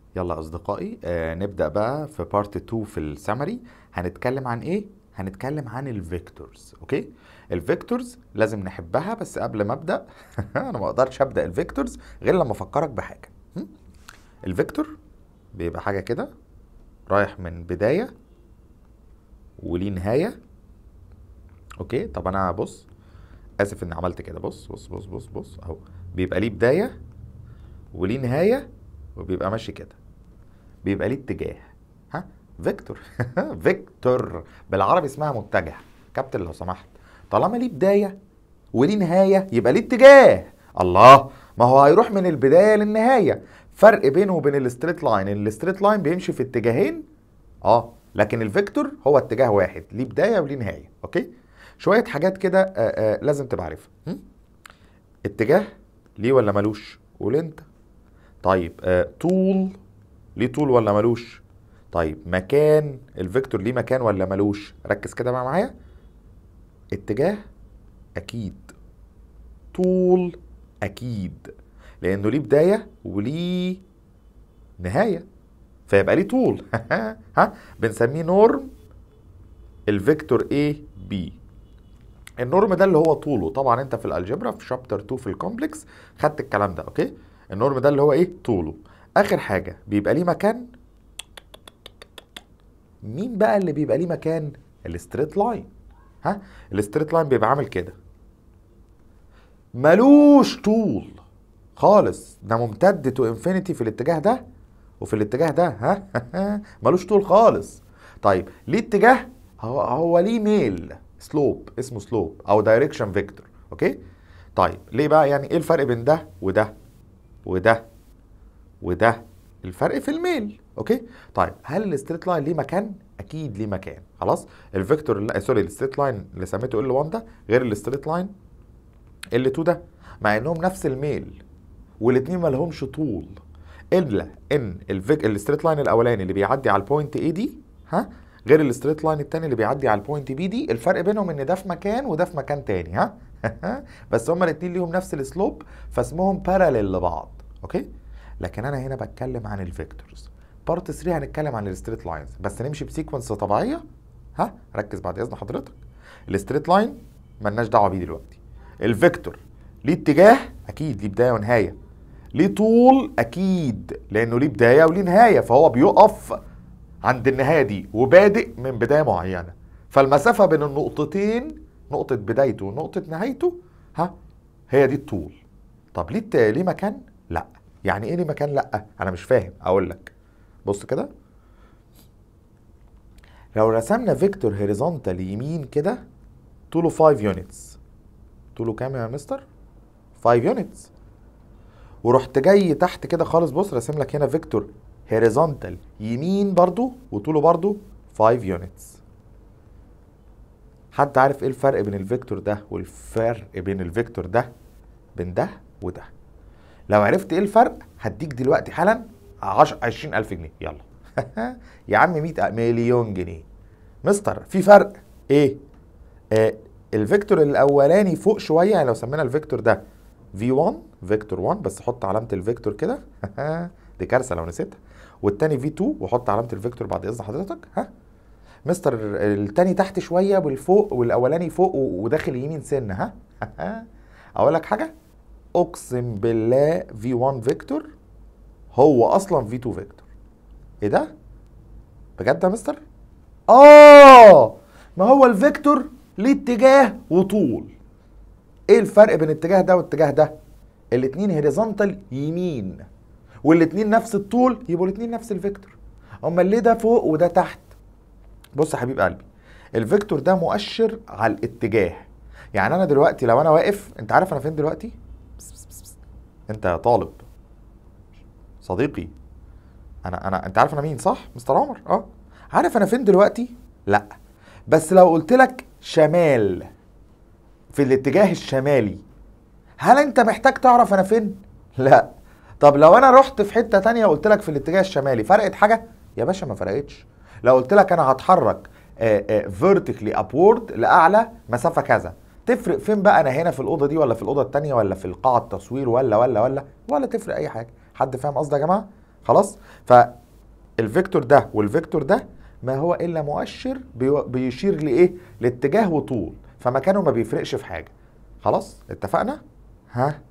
يلا اصدقائي آه نبدا بقى في بارت 2 في السمري هنتكلم عن ايه هنتكلم عن الفيكتورز اوكي الفيكتورز لازم نحبها بس قبل ما ابدا انا ما اقدرش ابدا الفيكتورز غير لما افكرك بحاجه م? الفيكتور بيبقى حاجه كده رايح من بدايه وليه نهايه اوكي طب انا بص اسف اني عملت كده بص بص بص بص بص اهو بيبقى ليه بدايه وليه نهايه وبيبقى ماشي كده بيبقى ليه اتجاه ها فيكتور فيكتور بالعربي اسمها متجه كابتن لو سمحت طالما ليه بدايه وليه نهايه يبقى ليه اتجاه الله ما هو هيروح من البدايه للنهايه فرق بينه وبين الستريت لاين ان الستريت لاين بيمشي في اتجاهين اه لكن الفيكتور هو اتجاه واحد ليه بدايه وليه نهايه اوكي شويه حاجات كده آه، آه، لازم تبقى عارفها هم؟ اتجاه ليه ولا ملوش قول انت طيب آه، طول ليه طول ولا ملوش طيب مكان الفيكتور ليه مكان ولا ملوش ركز كده بقى معايا اتجاه اكيد طول اكيد لانه ليه بدايه وليه نهايه فيبقى ليه طول ها بنسميه نورم الفيكتور A B النورم ده اللي هو طوله طبعا انت في الالجبرا في شابتر 2 في الكومبلكس خدت الكلام ده اوكي النورم ده اللي هو ايه طوله اخر حاجه بيبقى ليه مكان مين بقى اللي بيبقى ليه مكان الستريت لاين ها الستريت لاين بيبقى عامل كده ملوش طول خالص ده ممتد تو انفينيتي في الاتجاه ده وفي الاتجاه ده ها ملوش طول خالص طيب ليه اتجاه هو هو ليه ميل سلوب اسمه سلوب او دايركشن فيكتور اوكي طيب ليه بقى يعني ايه الفرق بين ده وده وده وده الفرق في الميل اوكي طيب هل الستريت لاين ليه مكان اكيد ليه مكان خلاص الفيكتور اللي سوري الستريت لاين اللي سميته ال 1 ده غير الستريت لاين ال 2 ده مع انهم نفس الميل والاثنين ما لهمش طول الا ان الفيك الستريت لاين الاولاني اللي بيعدي على البوينت اي دي ها غير الستريت لاين التاني اللي بيعدي على البوينت بي دي الفرق بينهم ان ده في مكان وده في مكان تاني ها بس هما الاثنين ليهم نفس السلوب فاسمهم باراليل لبعض اوكي لكن انا هنا بتكلم عن الفيكتورز بارت 3 هنتكلم عن الستريت لاينز بس نمشي بسيكونس طبيعيه ها ركز بعد اذن حضرتك الستريت لاين ملناش دعوه بيه دلوقتي الفيكتور ليه اتجاه اكيد ليه بدايه ونهايه ليه طول اكيد لانه ليه بدايه وليه نهايه فهو بيقف عند النهايه دي وبادئ من بدايه معينه فالمسافه بين النقطتين نقطه بدايته ونقطه نهايته ها هي دي الطول طب ليه الت- ليه مكان لا يعني ايه ليه مكان لا انا مش فاهم اقول لك بص كده لو رسمنا فيكتور هوريزونتال يمين كده طوله 5 يونتس طوله كام يا مستر 5 يونتس ورحت جاي تحت كده خالص بص راسم لك هنا فيكتور هوريزونتال يمين برضو وطوله برضو 5 يونتس حد عارف ايه الفرق بين الفيكتور ده والفرق بين الفيكتور ده بين ده وده لو عرفت ايه الفرق هديك دلوقتي حالا 10 20000 جنيه يلا يا عم 100 مليون جنيه مستر في فرق ايه آه الفيكتور الاولاني فوق شويه يعني لو سمينا الفيكتور ده V1 فيكتور 1 بس حط علامه الفيكتور كده دي كارثه لو نسيتها والتاني V2 وحط علامه الفيكتور بعد اذن حضرتك ها مستر التاني تحت شويه والفوق والاولاني فوق و- وداخل يمين سنه ها اقول لك حاجه اقسم بالله V1 فيكتور هو اصلا V2 فيكتور ايه ده بجد يا مستر اه ما هو الفيكتور ليه اتجاه وطول ايه الفرق بين الاتجاه ده والاتجاه ده الاتنين هوريزونتال يمين والاتنين نفس الطول يبقوا الاتنين نفس الفيكتور امال ليه ده فوق وده تحت بص يا حبيب قلبي الفيكتور ده مؤشر على الاتجاه يعني انا دلوقتي لو انا واقف انت عارف انا فين دلوقتي بس بس بس بس. انت يا طالب صديقي انا انا انت عارف انا مين صح مستر عمر اه عارف انا فين دلوقتي لا بس لو قلت لك شمال في الاتجاه الشمالي هل انت محتاج تعرف انا فين لا طب لو انا رحت في حته تانية وقلت لك في الاتجاه الشمالي فرقت حاجه يا باشا ما فرقتش لو قلت لك انا هتحرك فيرتيكلي ابورد لاعلى مسافه كذا تفرق فين بقى انا هنا في الاوضه دي ولا في الاوضه التانية ولا في القاعه التصوير ولا ولا ولا ولا تفرق اي حاجه حد فاهم قصدي يا جماعه خلاص فالفيكتور ده والفيكتور ده ما هو الا مؤشر بيو- بيشير لايه لاتجاه وطول فمكانه ما بيفرقش في حاجه خلاص اتفقنا ها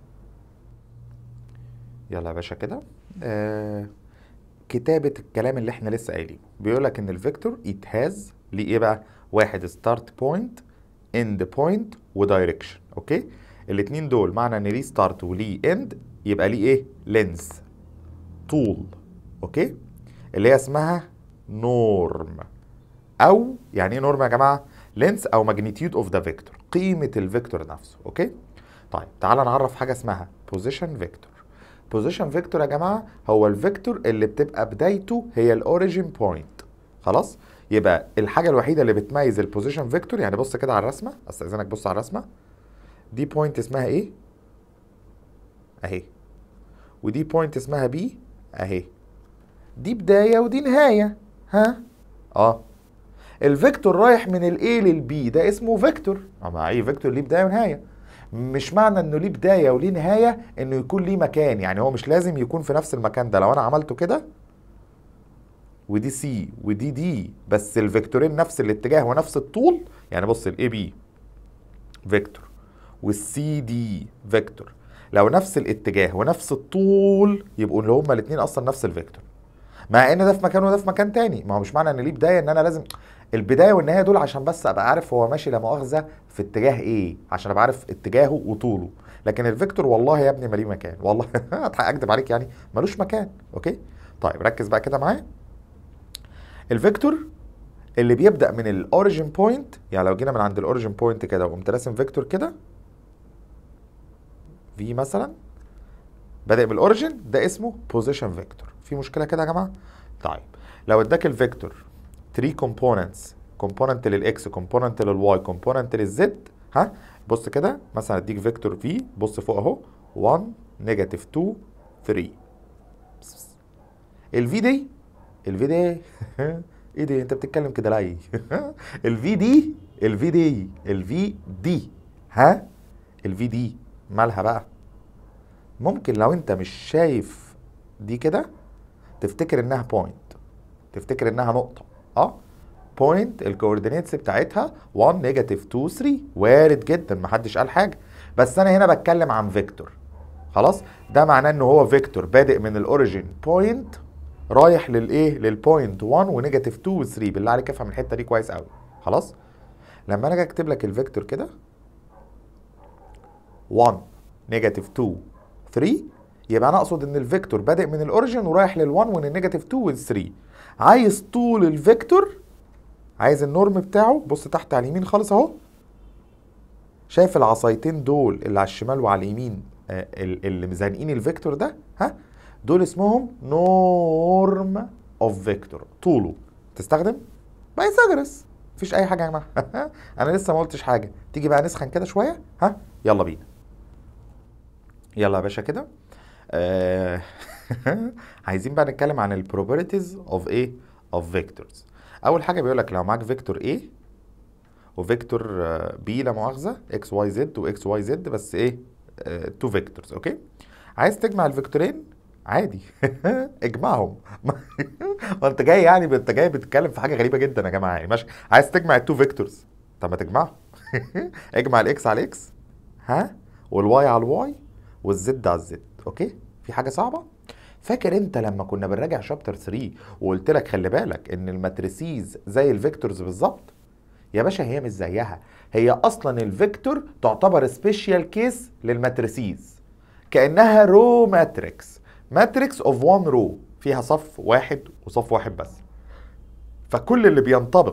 يلا يا باشا كده آه كتابة الكلام اللي احنا لسه قايلينه بيقول لك ان الفيكتور it has ليه ايه بقى واحد ستارت بوينت end بوينت ودايركشن اوكي الاتنين دول معنى ان ليه ستارت وليه end يبقى ليه ايه لينز طول اوكي اللي هي اسمها نورم او يعني ايه نورم يا جماعه لينس او ماجنتيود اوف ذا فيكتور قيمه الفيكتور نفسه اوكي طيب تعال نعرف حاجه اسمها بوزيشن فيكتور بوزيشن فيكتور يا جماعه هو الفيكتور اللي بتبقى بدايته هي الاوريجين بوينت خلاص يبقى الحاجه الوحيده اللي بتميز البوزيشن فيكتور يعني بص كده على الرسمه استاذنك بص على الرسمه دي بوينت اسمها ايه اهي ودي بوينت اسمها بي اهي دي بدايه ودي نهايه ها اه الفيكتور رايح من الاي للبي ده اسمه فيكتور اما اي فيكتور ليه بدايه ونهايه مش معنى انه ليه بدايه وليه نهايه انه يكون ليه مكان يعني هو مش لازم يكون في نفس المكان ده لو انا عملته كده ودي سي ودي دي بس الفيكتورين نفس الاتجاه ونفس الطول يعني بص الاي بي فيكتور والسي دي فيكتور لو نفس الاتجاه ونفس الطول يبقوا اللي هما الاثنين اصلا نفس الفيكتور مع ان ده في مكان وده في مكان تاني ما هو مش معنى ان ليه بدايه ان انا لازم البدايه والنهايه دول عشان بس ابقى عارف هو ماشي لا مؤاخذه في اتجاه ايه عشان ابقى عارف اتجاهه وطوله لكن الفيكتور والله يا ابني ما ليه مكان والله اكدب عليك يعني ملوش مكان اوكي طيب ركز بقى كده معايا الفيكتور اللي بيبدا من الاوريجين بوينت يعني لو جينا من عند الاوريجين بوينت كده وقمت راسم فيكتور كده في مثلا بادئ من الاوريجين ده اسمه بوزيشن فيكتور في مشكله كده يا جماعه طيب لو اداك الفيكتور 3 كومبوننتس كومبوننت للاكس كومبوننت للواي كومبوننت للزد ها بص كده مثلا اديك فيكتور في بص فوق اهو 1 نيجاتيف 2 3 الفي دي الفي دي ايه دي انت بتتكلم كده ليه الفي دي الفي دي الفي دي ها الفي دي مالها بقى ممكن لو انت مش شايف دي كده تفتكر انها بوينت تفتكر انها نقطه اه بوينت الكوردينيتس بتاعتها 1 نيجاتيف 2 3 وارد جدا محدش قال حاجه بس انا هنا بتكلم عن فيكتور خلاص ده معناه ان هو فيكتور بادئ من الاوريجين بوينت رايح للايه للبوينت 1 ونيجاتيف 2 و 3 بالله عليك افهم الحته دي كويس قوي خلاص لما انا اجي اكتب لك الفيكتور كده 1 نيجاتيف 2 3 يبقى انا اقصد ان الفيكتور بادئ من الاوريجين ورايح لل1 ومن النيجاتيف 2 وال 3 عايز طول الفيكتور عايز النورم بتاعه بص تحت على اليمين خالص اهو شايف العصايتين دول اللي على الشمال وعلى اليمين آه، ال- اللي مزنقين الفيكتور ده ها دول اسمهم نورم اوف فيكتور طوله تستخدم بايثاغورس مفيش اي حاجه يا جماعه انا لسه ما قلتش حاجه تيجي بقى نسخن كده شويه ها يلا بينا يلا يا باشا كده آه عايزين بقى نتكلم عن البروبرتيز اوف ايه اوف فيكتورز اول حاجه بيقول لك لو معاك فيكتور A وفيكتور B لا مؤاخذه اكس واي زد واكس واي زد بس ايه تو فيكتورز اوكي عايز تجمع الفيكتورين عادي اجمعهم ما انت جاي يعني انت جاي بتتكلم في حاجه غريبه جدا يا جماعه يعني ماشي عايز تجمع التو فيكتورز طب ما تجمعهم اجمع الاكس على الاكس ها والواي على الواي والزد على الزد اوكي في حاجه صعبه فاكر انت لما كنا بنراجع شابتر 3 وقلت لك خلي بالك ان الماتريسيز زي الفيكتورز بالظبط يا باشا هي مش زيها هي اصلا الفيكتور تعتبر سبيشال كيس للماتريسيز كانها رو ماتريكس ماتريكس اوف وان رو فيها صف واحد وصف واحد بس فكل اللي بينطبق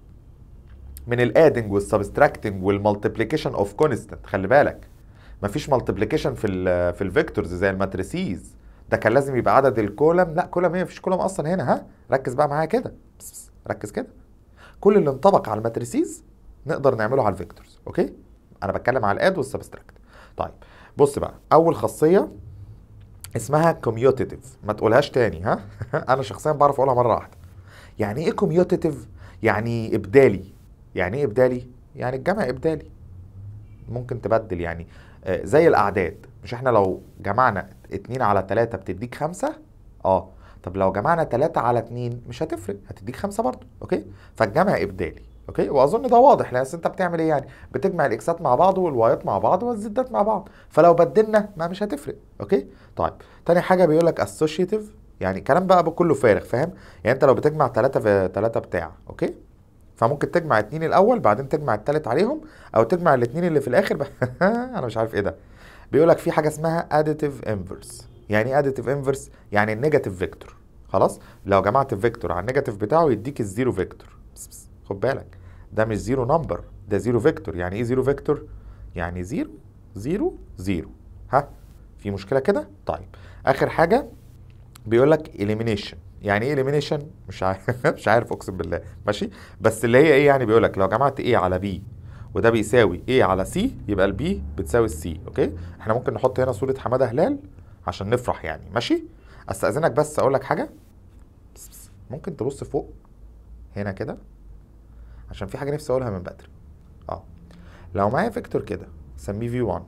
من الادنج والسبستراكتنج والمالتيبليكيشن اوف كونستنت خلي بالك مفيش مالتيبليكيشن في ال في الفيكتورز زي الماتريسيز ده كان لازم يبقى عدد الكولم لا كولم ايه مفيش كولم اصلا هنا ها ركز بقى معايا كده بس بس ركز كده كل اللي انطبق على الماتريسيز نقدر نعمله على الفيكتورز اوكي انا بتكلم على الاد والسبستراكت طيب بص بقى اول خاصيه اسمها كوميوتيتيف ما تقولهاش تاني ها انا شخصيا بعرف اقولها مره واحده يعني ايه كوميوتيتيف يعني ابدالي يعني ايه ابدالي يعني الجمع ابدالي ممكن تبدل يعني آه، زي الاعداد مش احنا لو جمعنا اتنين على تلاتة بتديك خمسة اه طب لو جمعنا 3 على 2 مش هتفرق هتديك 5 برضه اوكي فالجمع ابدالي اوكي واظن ده واضح لان انت بتعمل ايه يعني بتجمع الاكسات مع بعض والوايات مع بعض والزدات مع بعض فلو بدلنا ما مش هتفرق اوكي طيب تاني حاجه بيقول لك اسوشيتيف يعني كلام بقى كله فارغ فاهم يعني انت لو بتجمع 3 في 3 بتاع اوكي فممكن تجمع اتنين الاول بعدين تجمع التالت عليهم او تجمع الاتنين اللي في الاخر ب... انا مش عارف ايه ده بيقول لك في حاجه اسمها additive inverse يعني ايه additive inverse يعني النيجاتيف فيكتور خلاص لو جمعت الفيكتور على النيجاتيف بتاعه يديك الزيرو فيكتور بس بس خد بالك ده مش زيرو نمبر ده زيرو فيكتور يعني ايه زيرو فيكتور يعني زيرو زيرو زيرو ها في مشكله كده طيب اخر حاجه بيقول لك elimination يعني ايه elimination مش عارف مش عارف اقسم بالله ماشي بس اللي هي ايه يعني بيقول لك لو جمعت A على B وده بيساوي A على C يبقى البي بتساوي السي اوكي احنا ممكن نحط هنا صورة حمادة هلال عشان نفرح يعني ماشي استأذنك بس اقول لك حاجة بس بس. ممكن تبص فوق هنا كده عشان في حاجة نفسي اقولها من بدري اه لو معايا فيكتور كده سميه V1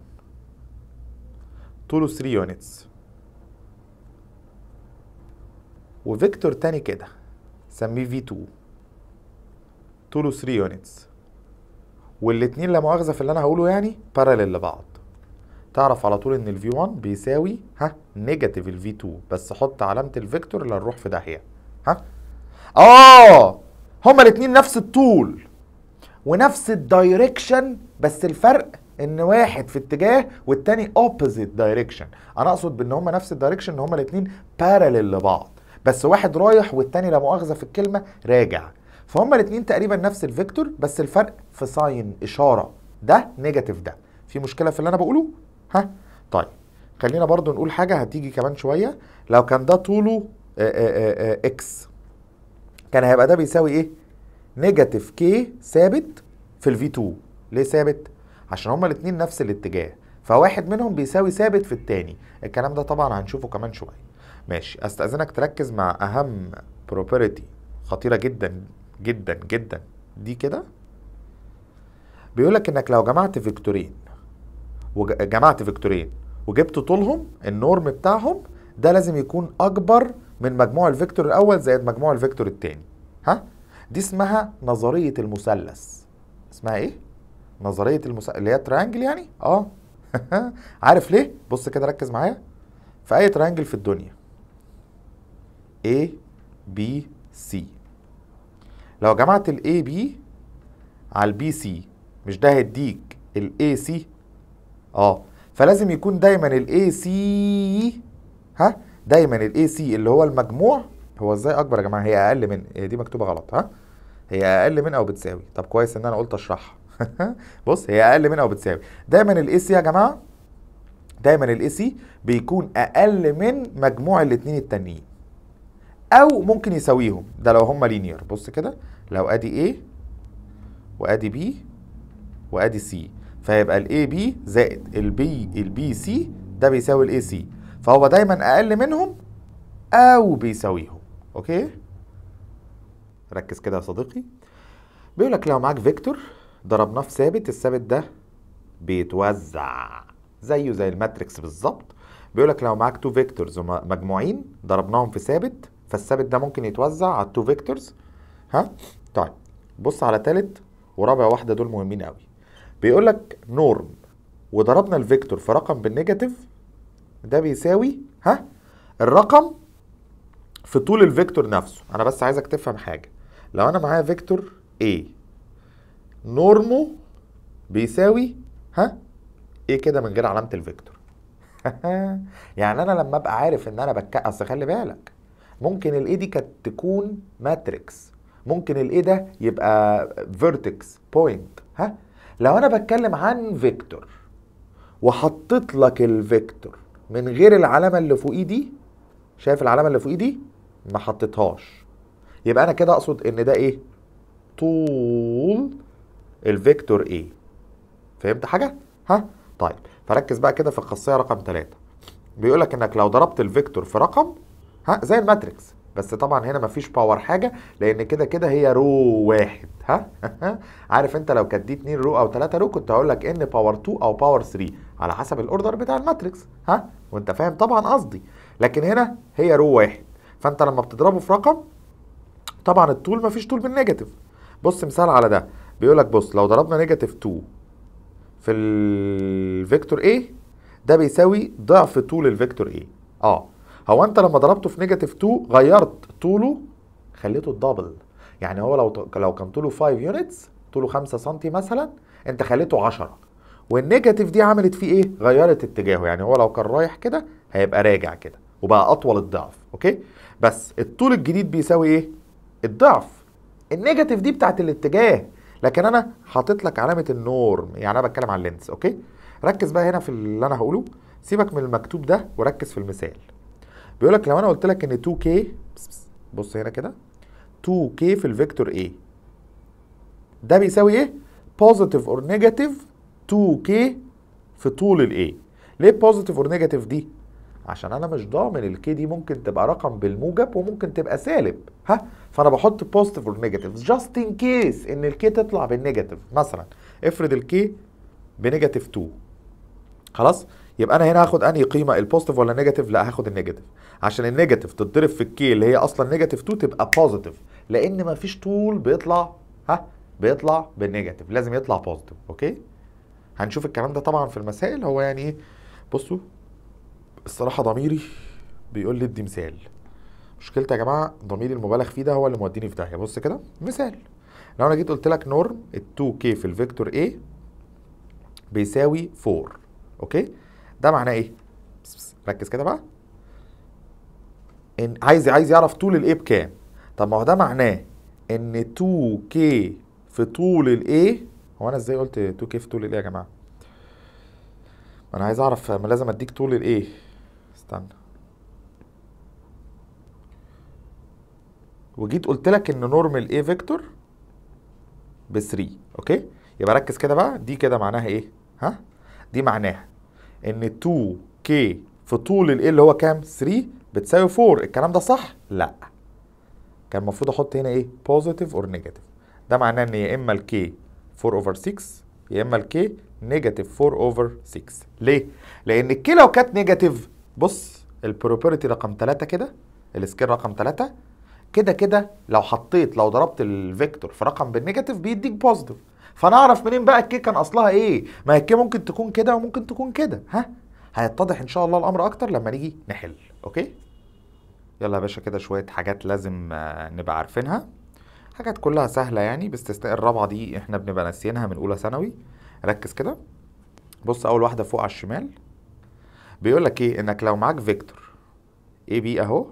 طوله 3 يونتس وفيكتور تاني كده سميه V2 طوله 3 يونتس والاتنين لا مؤاخذة في اللي انا هقوله يعني باراليل لبعض تعرف على طول ان ال V1 بيساوي ها نيجاتيف ال V2 بس حط علامة الفيكتور اللي هنروح في داهية ها اه هما الاتنين نفس الطول ونفس الدايركشن بس الفرق ان واحد في اتجاه والتاني اوبوزيت دايركشن انا اقصد بان هما نفس الدايركشن ان هما الاتنين باراليل لبعض بس واحد رايح والتاني لا مؤاخذه في الكلمه راجع فهما الاتنين تقريبا نفس الفيكتور بس الفرق في ساين اشاره ده نيجاتيف ده في مشكله في اللي انا بقوله ها طيب خلينا برضو نقول حاجه هتيجي كمان شويه لو كان ده طوله آآ آآ اكس كان هيبقى ده بيساوي ايه نيجاتيف كي ثابت في الفي 2 ليه ثابت عشان هما الاتنين نفس الاتجاه فواحد منهم بيساوي ثابت في التاني الكلام ده طبعا هنشوفه كمان شويه ماشي استاذنك تركز مع اهم بروبرتي خطيره جدا جدا جدا دي كده بيقول لك انك لو جمعت فيكتورين وجمعت فيكتورين وجبت طولهم النورم بتاعهم ده لازم يكون اكبر من مجموع الفيكتور الاول زائد مجموع الفيكتور التاني ها دي اسمها نظريه المثلث اسمها ايه نظريه المثلث اللي هي تريانجل يعني اه عارف ليه بص كده ركز معايا في اي تريانجل في الدنيا A B C لو جمعت ال A B على ال B C مش ده هيديك ال A C اه فلازم يكون دايما ال A C ها دايما ال A C اللي هو المجموع هو ازاي اكبر يا جماعه هي اقل من هي دي مكتوبه غلط ها هي اقل من او بتساوي طب كويس ان انا قلت اشرحها بص هي اقل من او بتساوي دايما الاي سي يا جماعه دايما الاي سي بيكون اقل من مجموع الاثنين التانيين او ممكن يساويهم ده لو هما لينير بص كده لو ادي A وادي B وادي C فيبقى الاي بي زائد البي البي سي ده بيساوي الاي سي فهو دايما اقل منهم او بيساويهم اوكي ركز كده يا صديقي بيقول لك لو معاك فيكتور ضربناه في ثابت الثابت ده بيتوزع زيه زي الماتريكس بالظبط بيقول لك لو معاك تو فيكتورز مجموعين ضربناهم في ثابت فالثابت ده ممكن يتوزع على التو فيكتورز ها طيب بص على تالت ورابع واحده دول مهمين قوي بيقول لك نورم وضربنا الفيكتور في رقم بالنيجاتيف ده بيساوي ها الرقم في طول الفيكتور نفسه انا بس عايزك تفهم حاجه لو انا معايا فيكتور A نورمو بيساوي ها ايه كده من غير علامه الفيكتور يعني انا لما ابقى عارف ان انا بك اصل خلي بالك ممكن الاي دي كانت تكون ماتريكس ممكن الاي ده يبقى فيرتكس بوينت ها لو انا بتكلم عن فيكتور وحطيت لك الفيكتور من غير العلامه اللي فوقيه دي شايف العلامه اللي فوقيه دي ما حطيتهاش يبقى انا كده اقصد ان ده ايه طول الفيكتور ايه فهمت حاجه ها طيب فركز بقى كده في الخاصيه رقم 3 بيقول لك انك لو ضربت الفيكتور في رقم ها زي الماتريكس بس طبعا هنا مفيش باور حاجه لان كده كده هي رو واحد ها عارف انت لو كانت دي 2 رو او 3 رو كنت هقول لك ان باور 2 او باور 3 على حسب الاوردر بتاع الماتريكس ها وانت فاهم طبعا قصدي لكن هنا هي رو واحد فانت لما بتضربه في رقم طبعا الطول مفيش طول بالنيجاتيف بص مثال على ده بيقول لك بص لو ضربنا نيجاتيف 2 في الفيكتور A ده بيساوي ضعف طول الفيكتور A اه هو انت لما ضربته في نيجاتيف 2 غيرت طوله خليته الدبل يعني هو لو لو كان طوله 5 يونتس طوله 5 سم مثلا انت خليته 10 والنيجاتيف دي عملت فيه ايه غيرت اتجاهه يعني هو لو كان رايح كده هيبقى راجع كده وبقى اطول الضعف اوكي بس الطول الجديد بيساوي ايه الضعف النيجاتيف دي بتاعت الاتجاه لكن انا حاطط لك علامه النورم يعني انا بتكلم عن اللينس اوكي ركز بقى هنا في اللي انا هقوله سيبك من المكتوب ده وركز في المثال بيقول لك لو انا قلت لك ان 2k بس بس بص هنا كده 2k في الفيكتور A ده بيساوي ايه بوزيتيف اور نيجاتيف 2k في طول الاي ليه بوزيتيف اور نيجاتيف دي عشان انا مش ضامن الكي دي ممكن تبقى رقم بالموجب وممكن تبقى سالب ها فانا بحط بوزيتيف اور نيجاتيف جاست ان كيس ان الكي تطلع بالنيجاتيف مثلا افرض الكي بنيجاتيف 2 خلاص يبقى انا هنا هاخد انهي قيمه البوزيتيف ولا النيجاتيف لا هاخد النيجاتيف عشان النيجاتيف تتضرب في الكي اللي هي اصلا نيجاتيف 2 تبقى بوزيتيف لان مفيش طول بيطلع ها بيطلع بالنيجاتيف لازم يطلع بوزيتيف اوكي هنشوف الكلام ده طبعا في المسائل هو يعني ايه بصوا الصراحه ضميري بيقول لي ادي مثال مشكلتي يا جماعه ضميري المبالغ فيه ده هو اللي موديني في داهيه بص كده مثال لو انا جيت قلت لك نورم ال 2k في الفيكتور A بيساوي 4 اوكي ده معناه ايه بس بس ركز كده بقى ان عايز عايز يعرف طول الايه بكام طب ما هو ده معناه ان 2k في طول الايه هو انا ازاي قلت 2k في طول الايه يا جماعه ما انا عايز اعرف ما لازم اديك طول الايه استنى وجيت قلت لك ان نورمال ايه فيكتور ب 3 اوكي يبقى ركز كده بقى دي كده معناها ايه ها دي معناها ان 2k في طول الايه اللي هو كام 3 بتساوي 4 الكلام ده صح لا كان المفروض احط هنا ايه بوزيتيف اور نيجاتيف ده معناه ان يا اما الكي 4 اوفر 6 يا اما الكي نيجاتيف 4 اوفر 6 ليه لان الكي لو كانت نيجاتيف بص البروبرتي رقم 3 كده السكيل رقم 3 كده كده لو حطيت لو ضربت الفيكتور في رقم بالنيجاتيف بيديك بوزيتيف فانا اعرف منين بقى الكي كان اصلها ايه ما هي الكي ممكن تكون كده وممكن تكون كده ها هيتضح ان شاء الله الامر اكتر لما نيجي نحل اوكي يلا يا باشا كده شويه حاجات لازم آه، نبقى عارفينها حاجات كلها سهله يعني باستثناء الرابعه دي احنا بنبقى ناسيينها من اولى ثانوي ركز كده بص اول واحده فوق على الشمال بيقول لك ايه انك لو معاك فيكتور اي بي اهو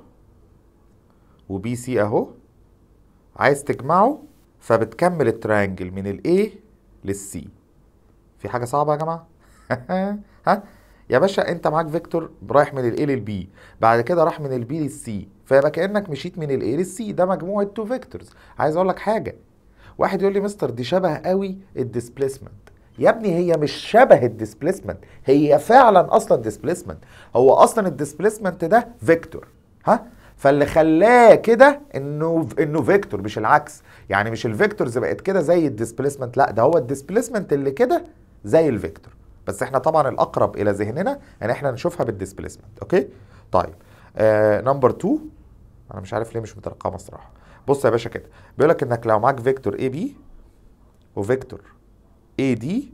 وبي سي اهو عايز تجمعه فبتكمل التريانجل من الاي للسي في حاجه صعبه يا جماعه ها يا باشا انت معاك فيكتور رايح من الاي للبي بعد كده راح من البي للسي فيبقى كانك مشيت من الاي للسي ده مجموعه تو فيكتورز عايز اقول لك حاجه واحد يقول لي مستر دي شبه قوي الديسبيسمنت يا ابني هي مش شبه الديسبيسمنت هي فعلا اصلا ديسبيسمنت هو اصلا الديسبيسمنت ده فيكتور ها فاللي خلاه كده انه انه فيكتور مش العكس يعني مش الفيكتورز بقت كده زي الديسبيسمنت لا ده هو الديسبيسمنت اللي كده زي الفيكتور بس احنا طبعا الاقرب الى ذهننا ان احنا نشوفها بالديسبيسمنت اوكي طيب آه نمبر 2 انا مش عارف ليه مش مترقمه الصراحه بص يا باشا كده بيقول لك انك لو معاك فيكتور اي بي وفيكتور اي دي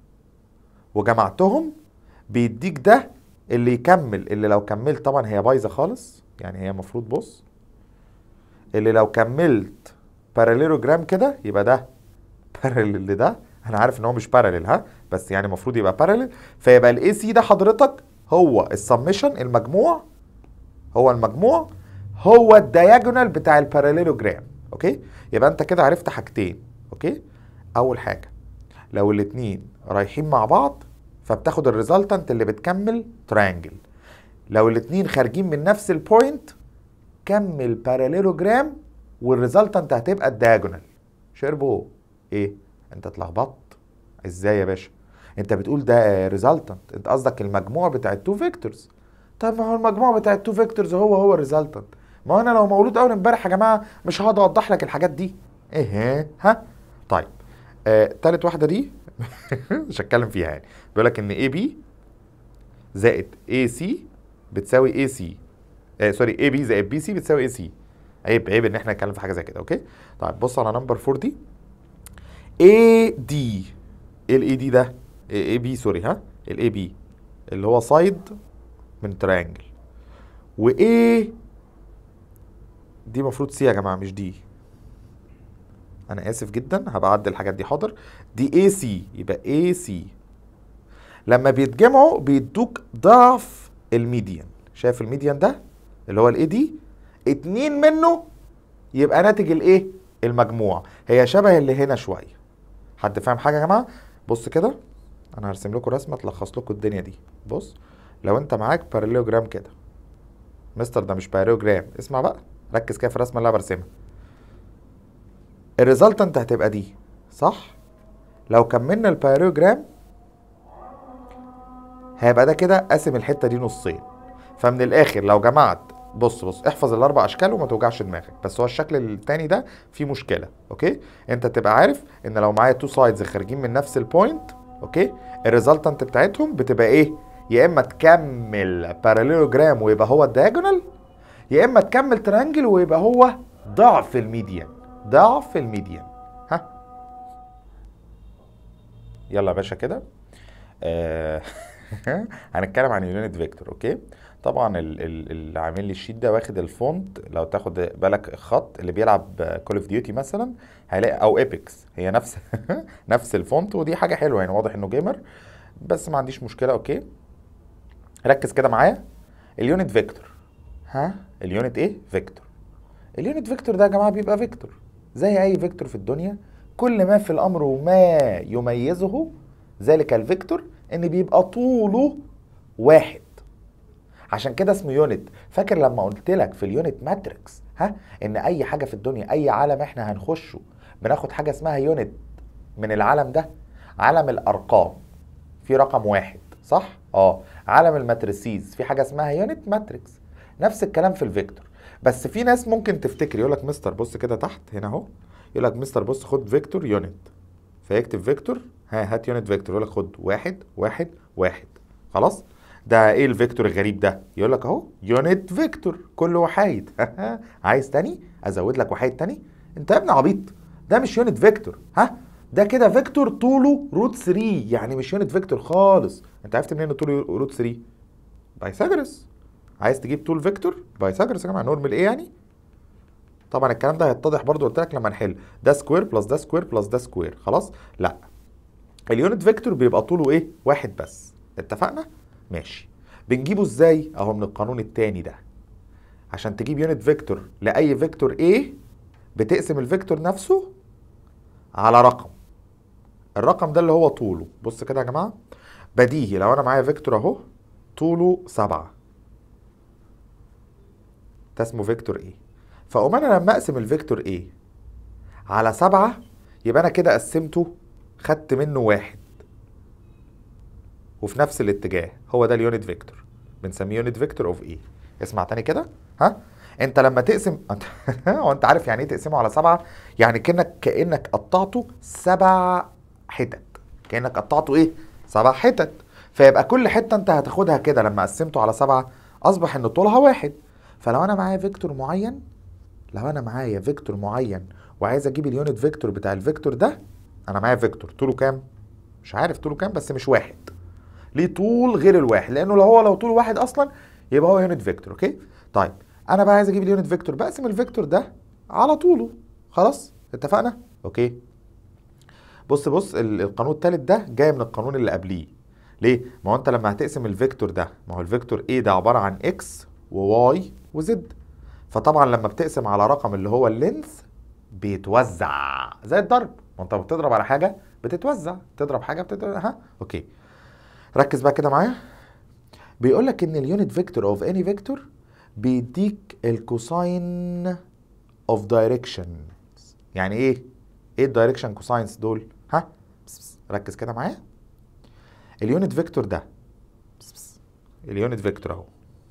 وجمعتهم بيديك ده اللي يكمل اللي لو كملت طبعا هي بايظه خالص يعني هي المفروض بص اللي لو كملت باراليلوجرام كده يبقى ده باراليل لده انا عارف ان هو مش باراليل ها بس يعني المفروض يبقى باراليل فيبقى الاي سي ده حضرتك هو السمشن المجموع هو المجموع هو الدياجونال بتاع الباراليلوجرام اوكي يبقى انت كده عرفت حاجتين اوكي اول حاجه لو الاتنين رايحين مع بعض فبتاخد الريزلتنت اللي بتكمل تريانجل لو الاتنين خارجين من نفس البوينت كمل باراليلوجرام والريزلتنت هتبقى الدياجونال شربو ايه انت اتلخبطت ازاي يا باشا انت بتقول ده ريزلتنت انت قصدك المجموع بتاع التو فيكتورز طب ما هو المجموع بتاع التو فيكتورز هو هو الريزلتنت ما هو انا لو مولود اول امبارح يا جماعه مش هقعد اوضح لك الحاجات دي ايه ها طيب آه، تالت واحده دي مش هتكلم فيها يعني بيقول لك ان اي بي زائد اي سي بتساوي اي سي آه سوري اي بي زائد بي سي بتساوي اي سي عيب عيب ان احنا نتكلم في حاجه زي كده اوكي طيب بص على نمبر 4 دي اي دي ايه الاي دي ده اي بي سوري ها الاي بي اللي هو سايد من تريانجل وايه دي المفروض سي يا جماعه مش دي انا اسف جدا هبقى اعدل الحاجات دي حاضر دي اي سي يبقى اي سي لما بيتجمعوا بيدوك ضعف الميديان شايف الميديان ده اللي هو الاي دي اتنين منه يبقى ناتج الايه المجموع هي شبه اللي هنا شويه حد فاهم حاجه يا جماعه بص كده انا هرسم لكم رسمه تلخص لكم الدنيا دي بص لو انت معاك باراليوجرام كده مستر ده مش باراليوجرام اسمع بقى ركز كده في الرسمه اللي انا برسمها الريزلتنت هتبقى دي صح لو كملنا الباراليوجرام هيبقى ده كده قاسم الحته دي نصين فمن الاخر لو جمعت بص بص احفظ الاربع اشكال وما توجعش دماغك بس هو الشكل التاني ده فيه مشكله اوكي انت تبقى عارف ان لو معايا تو سايدز خارجين من نفس البوينت اوكي الريزلتنت بتاعتهم بتبقى ايه يا اما تكمل باراليلوجرام ويبقى هو الدياجونال يا اما تكمل ترانجل ويبقى هو ضعف الميديان ضعف الميديان ها يلا يا باشا كده آه هنتكلم عن اليونت فيكتور اوكي طبعا ال- ال- اللي عامل لي الشيت ده واخد الفونت لو تاخد بالك الخط اللي بيلعب كول اوف ديوتي مثلا هيلاقي او ايبكس هي نفس نفس الفونت ودي حاجه حلوه يعني واضح انه جيمر بس ما عنديش مشكله اوكي ركز كده معايا اليونت فيكتور ها اليونت ايه فيكتور اليونت فيكتور ده يا جماعه بيبقى فيكتور زي اي فيكتور في الدنيا كل ما في الامر وما يميزه ذلك الفيكتور ان بيبقى طوله واحد عشان كده اسمه يونت فاكر لما قلت لك في اليونت ماتريكس ها ان اي حاجه في الدنيا اي عالم احنا هنخشه بناخد حاجه اسمها يونت من العالم ده عالم الارقام في رقم واحد صح اه عالم الماتريسيز في حاجه اسمها يونت ماتريكس نفس الكلام في الفيكتور بس في ناس ممكن تفتكر يقول لك مستر بص كده تحت هنا اهو يقول لك مستر بص خد فيكتور يونت فيكتب فيكتور ها هات يونت فيكتور يقول لك خد واحد واحد واحد خلاص ده ايه الفيكتور الغريب ده يقول لك اهو يونت فيكتور كل وحايد عايز تاني ازود لك وحيد تاني انت يا ابني عبيط ده مش يونت فيكتور ها ده كده فيكتور طوله روت 3 يعني مش يونت فيكتور خالص انت عرفت منين إن طوله روت 3 بايثاغورس عايز تجيب طول فيكتور بايثاغورس يا جماعه نورمال ايه يعني طبعا الكلام ده هيتضح برضو قلت لك لما نحل ده سكوير بلس ده سكوير بلس ده سكوير خلاص لا اليونت فيكتور بيبقى طوله ايه واحد بس اتفقنا ماشي بنجيبه ازاي اهو من القانون التاني ده عشان تجيب يونت فيكتور لاي فيكتور A بتقسم الفيكتور نفسه على رقم الرقم ده اللي هو طوله بص كده يا جماعه بديهي لو انا معايا فيكتور اهو طوله سبعة ده اسمه فيكتور A فاقوم انا لما اقسم الفيكتور A على سبعة يبقى انا كده قسمته خدت منه واحد وفي نفس الاتجاه هو ده اليونت فيكتور بنسميه يونت فيكتور اوف ايه اسمع تاني كده ها انت لما تقسم هو انت عارف يعني ايه تقسمه على سبعة يعني كأنك كأنك قطعته سبع حتت كأنك قطعته ايه سبع حتت فيبقى كل حتة انت هتاخدها كده لما قسمته على سبعة اصبح ان طولها واحد فلو انا معايا فيكتور معين لو انا معايا فيكتور معين وعايز اجيب اليونت فيكتور بتاع الفيكتور ده انا معايا فيكتور طوله كام مش عارف طوله كام بس مش واحد ليه طول غير الواحد لانه لو هو لو طول واحد اصلا يبقى هو يونت فيكتور اوكي طيب انا بقى عايز اجيب اليونت فيكتور بقسم الفيكتور ده على طوله خلاص اتفقنا اوكي بص بص ال- القانون الثالث ده جاي من القانون اللي قبليه ليه ما هو انت لما هتقسم الفيكتور ده ما هو الفيكتور A ده عباره عن اكس وواي وزد فطبعا لما بتقسم على رقم اللي هو اللينث بيتوزع زي الضرب ما انت بتضرب على حاجه بتتوزع تضرب حاجه بتتوزع ها اوكي ركز بقى كده معايا بيقول لك ان اليونت فيكتور اوف اني فيكتور بيديك الكوساين اوف دايركشن يعني ايه ايه الدايركشن كوساينز دول ها بس بس. ركز كده معايا اليونت فيكتور ده بس بس. اليونت فيكتور اهو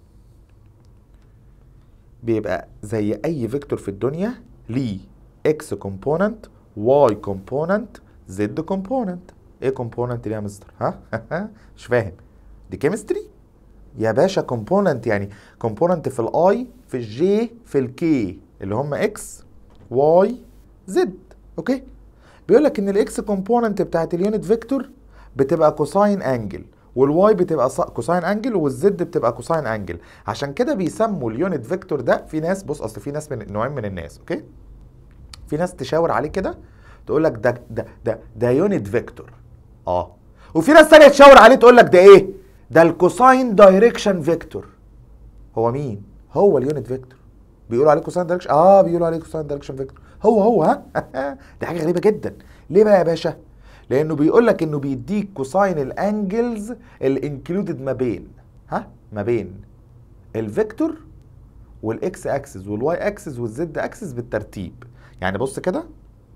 بيبقى زي اي فيكتور في الدنيا ليه اكس كومبوننت واي كومبوننت زد كومبوننت ايه كومبوننت دي يا مستر ها مش فاهم دي كيمستري يا باشا كومبوننت يعني كومبوننت في الاي في الجي في الكي اللي هم اكس واي زد اوكي بيقول لك ان الاكس كومبوننت بتاعت اليونت فيكتور بتبقى كوساين انجل والواي بتبقى كوساين انجل والزد بتبقى كوساين انجل عشان كده بيسموا اليونت فيكتور ده في ناس بص اصل في ناس من نوعين من الناس اوكي في ناس تشاور عليه كده تقول لك ده ده ده ده يونت فيكتور اه وفي ناس تانية تشاور عليه تقول لك ده ايه ده الكوساين دايركشن فيكتور هو مين هو اليونت فيكتور بيقولوا عليه كوساين دايركشن اه بيقولوا عليه كوساين دايركشن فيكتور هو هو ها دي حاجه غريبه جدا ليه بقى يا باشا لانه بيقول لك انه بيديك كوساين الانجلز الانكلودد ما بين ها ما بين الفيكتور والاكس اكسس والواي اكسس والزد اكسس بالترتيب يعني بص كده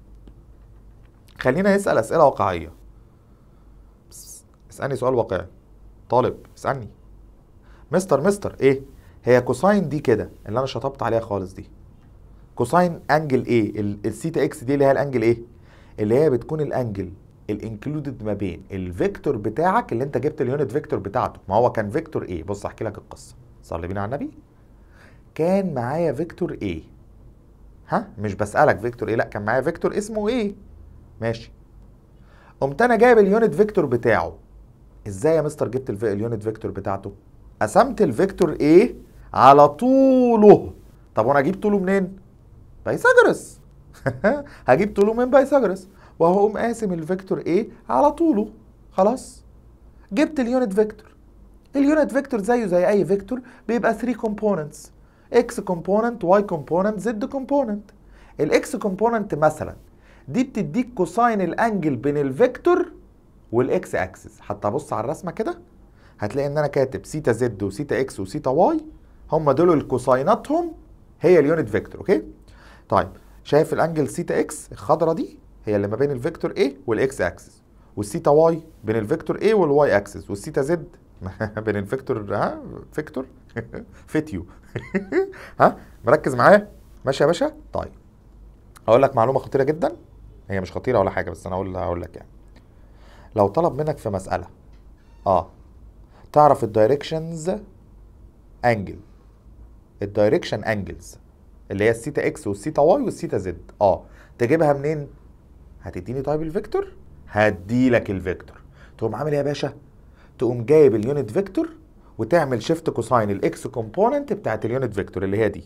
خلينا نسال اسئله واقعيه اسالني سؤال واقعي طالب اسالني مستر مستر ايه هي كوساين دي كده اللي انا شطبت عليها خالص دي كوساين انجل ايه السيتا اكس دي اللي هي الانجل ايه اللي هي بتكون الانجل الانكلودد ما بين الفيكتور بتاعك اللي انت جبت اليونت فيكتور بتاعته ما هو كان فيكتور ايه بص احكي لك القصه صلي بينا على النبي كان معايا فيكتور ايه ها مش بسالك فيكتور ايه لا كان معايا فيكتور اسمه ايه ماشي قمت انا جايب اليونت فيكتور بتاعه ازاي يا مستر جبت الفي... اليونت فيكتور بتاعته قسمت الفيكتور ايه على طوله طب وانا اجيب طوله منين بايثاغورس هجيب طوله من بايثاغورس وهقوم قاسم الفيكتور ايه على طوله خلاص جبت اليونت فيكتور اليونت فيكتور زيه زي اي فيكتور بيبقى 3 كومبوننتس اكس كومبوننت واي كومبوننت زد كومبوننت الاكس كومبوننت مثلا دي بتديك كوساين الانجل بين الفيكتور والاكس اكسس حتى بص على الرسمه كده هتلاقي ان انا كاتب سيتا زد وسيتا اكس وسيتا واي هم دول الكوسايناتهم هي اليونت فيكتور اوكي طيب شايف الانجل سيتا اكس الخضره دي هي اللي ما بين الفيكتور A والاكس اكسس والسيتا واي بين الفيكتور A والواي اكسس والسيتا زد بين الفيكتور ها فيكتور فيتيو ها مركز معايا ماشي يا باشا طيب اقول لك معلومه خطيره جدا هي مش خطيره ولا حاجه بس انا اقول هقول لك يعني لو طلب منك في مساله اه تعرف الدايركشنز انجل الدايركشن انجلز اللي هي السيتا اكس والسيتا واي والسيتا زد اه تجيبها منين هتديني طيب الفيكتور هدي لك الفيكتور تقوم عامل ايه يا باشا تقوم جايب اليونت فيكتور وتعمل شيفت كوساين الاكس كومبوننت بتاعت اليونت فيكتور اللي هي دي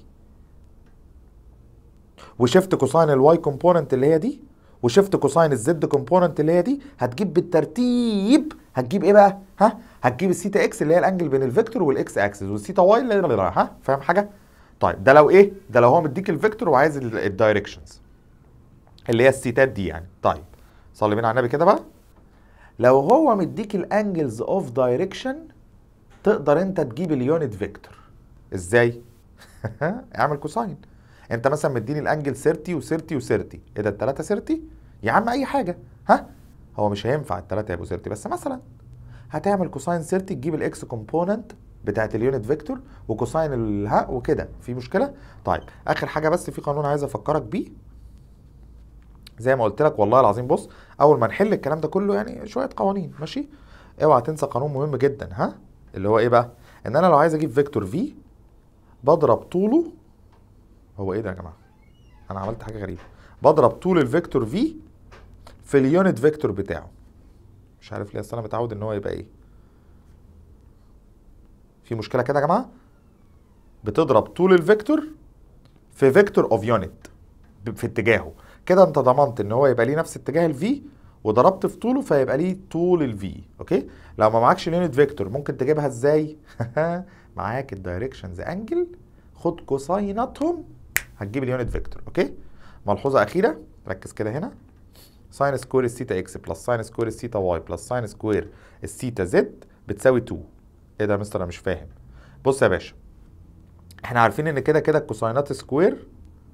وشيفت كوساين الواي كومبوننت اللي هي دي وشيفت كوساين الزد كومبوننت اللي هي دي هتجيب بالترتيب هتجيب ايه بقى ها هتجيب السيتا اكس اللي هي الانجل بين الفيكتور والاكس اكسس والسيتا واي اللي ها فاهم حاجه طيب ده لو ايه ده لو هو مديك الفيكتور وعايز الدايركشنز اللي هي السيتات دي يعني طيب صلي بينا على النبي كده بقى لو هو مديك الانجلز اوف دايركشن تقدر انت تجيب اليونت فيكتور ازاي اعمل كوساين انت مثلا مديني الانجل 30 و30 و30 ايه ده الثلاثه 30 يا عم اي حاجه ها هو مش هينفع الثلاثه يبقوا 30 بس مثلا هتعمل كوساين 30 تجيب الاكس كومبوننت بتاعت اليونت فيكتور وكوساين الها وكده في مشكله طيب اخر حاجه بس في قانون عايز افكرك بيه زي ما قلت لك والله العظيم بص اول ما نحل الكلام ده كله يعني شويه قوانين ماشي اوعى تنسى قانون مهم جدا ها اللي هو ايه بقى ان انا لو عايز اجيب فيكتور في بضرب طوله هو ايه ده يا جماعه انا عملت حاجه غريبه بضرب طول الفيكتور في في اليونت فيكتور بتاعه مش عارف ليه اصل انا متعود ان هو يبقى ايه في مشكله كده يا جماعه بتضرب طول الفيكتور في فيكتور اوف يونت في اتجاهه كده انت ضمنت ان هو يبقى ليه نفس اتجاه الفي وضربت في طوله فيبقى ليه طول الفي اوكي لو ما معكش اليونت فيكتور ممكن تجيبها ازاي معاك الدايركشنز انجل خد كوسايناتهم هتجيب اليونت فيكتور اوكي ملحوظه اخيره ركز كده هنا ساين سكوير الثيتا اكس بلس ساين سكوير الثيتا واي بلس ساين سكوير الثيتا زد بتساوي 2 ايه ده يا مستر انا مش فاهم بص يا باشا احنا عارفين ان كده كده الكوساينات سكوير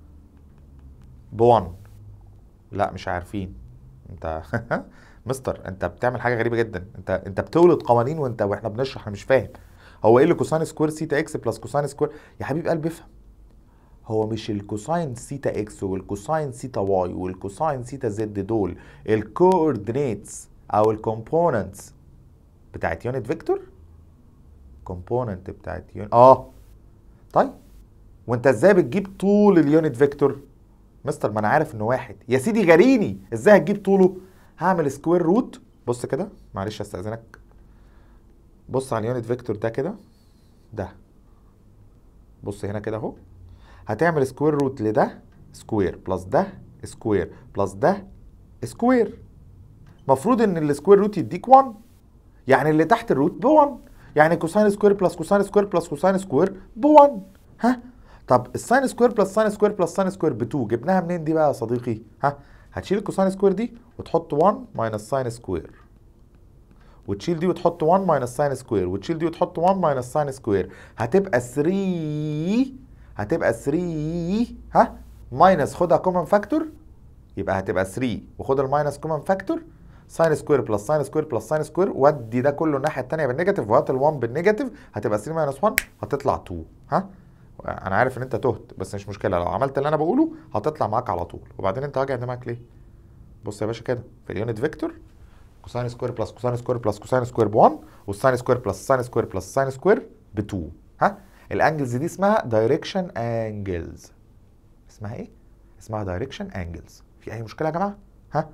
ب 1 لا مش عارفين انت مستر انت بتعمل حاجه غريبه جدا انت انت بتولد قوانين وانت واحنا بنشرح انا مش فاهم هو ايه اللي كوساين سكوير سيتا اكس بلس كوساين سكوير يا حبيب قلبي افهم هو مش الكوساين سيتا اكس والكوساين سيتا واي والكوساين سيتا زد دول الكوردينيتس او الكومبوننتس بتاعت يونت فيكتور كومبوننت بتاعت يونت اه طيب وانت ازاي بتجيب طول اليونت فيكتور مستر ما انا عارف انه واحد يا سيدي جاريني ازاي هتجيب طوله هعمل سكوير روت بص كده معلش استاذنك بص على اليونت فيكتور ده كده ده بص هنا كده اهو هتعمل سكوير روت لده سكوير بلس ده سكوير بلس ده سكوير المفروض ان السكوير روت يديك 1 يعني اللي تحت الروت ب 1 يعني كوساين سكوير بلس كوساين سكوير بلس كوساين سكوير ب 1 ها طب الساين سكوير بلس ساين سكوير بلس ساين سكوير ب 2 جبناها منين دي بقى يا صديقي ها هتشيل الكوساين سكوير دي وتحط 1 ماينس ساين سكوير وتشيل دي وتحط 1 ماينس ساين سكوير وتشيل دي وتحط 1 ماينس ساين سكوير هتبقى 3 هتبقى 3 ها ماينس خدها كومن فاكتور يبقى هتبقى 3 وخد الماينس كومن فاكتور ساين سكوير بلس ساين سكوير بلس ساين سكوير ودي ده كله الناحيه الثانيه بالنيجاتيف وهات ال1 بالنيجاتيف هتبقى 3 ماينس 1 هتطلع 2 ها انا عارف ان انت تهت بس مش مشكله لو عملت اللي انا بقوله هتطلع معاك على طول وبعدين انت واجع دماغك ليه بص يا باشا كده في اليونت فيكتور كوساين سكوير بلس كوساين سكوير بلس كوساين سكوير ب 1 والساين سكوير بلس ساين سكوير بلس ساين سكوير ب 2 ها الانجلز دي اسمها دايركشن انجلز اسمها ايه اسمها دايركشن انجلز في اي مشكله يا جماعه ها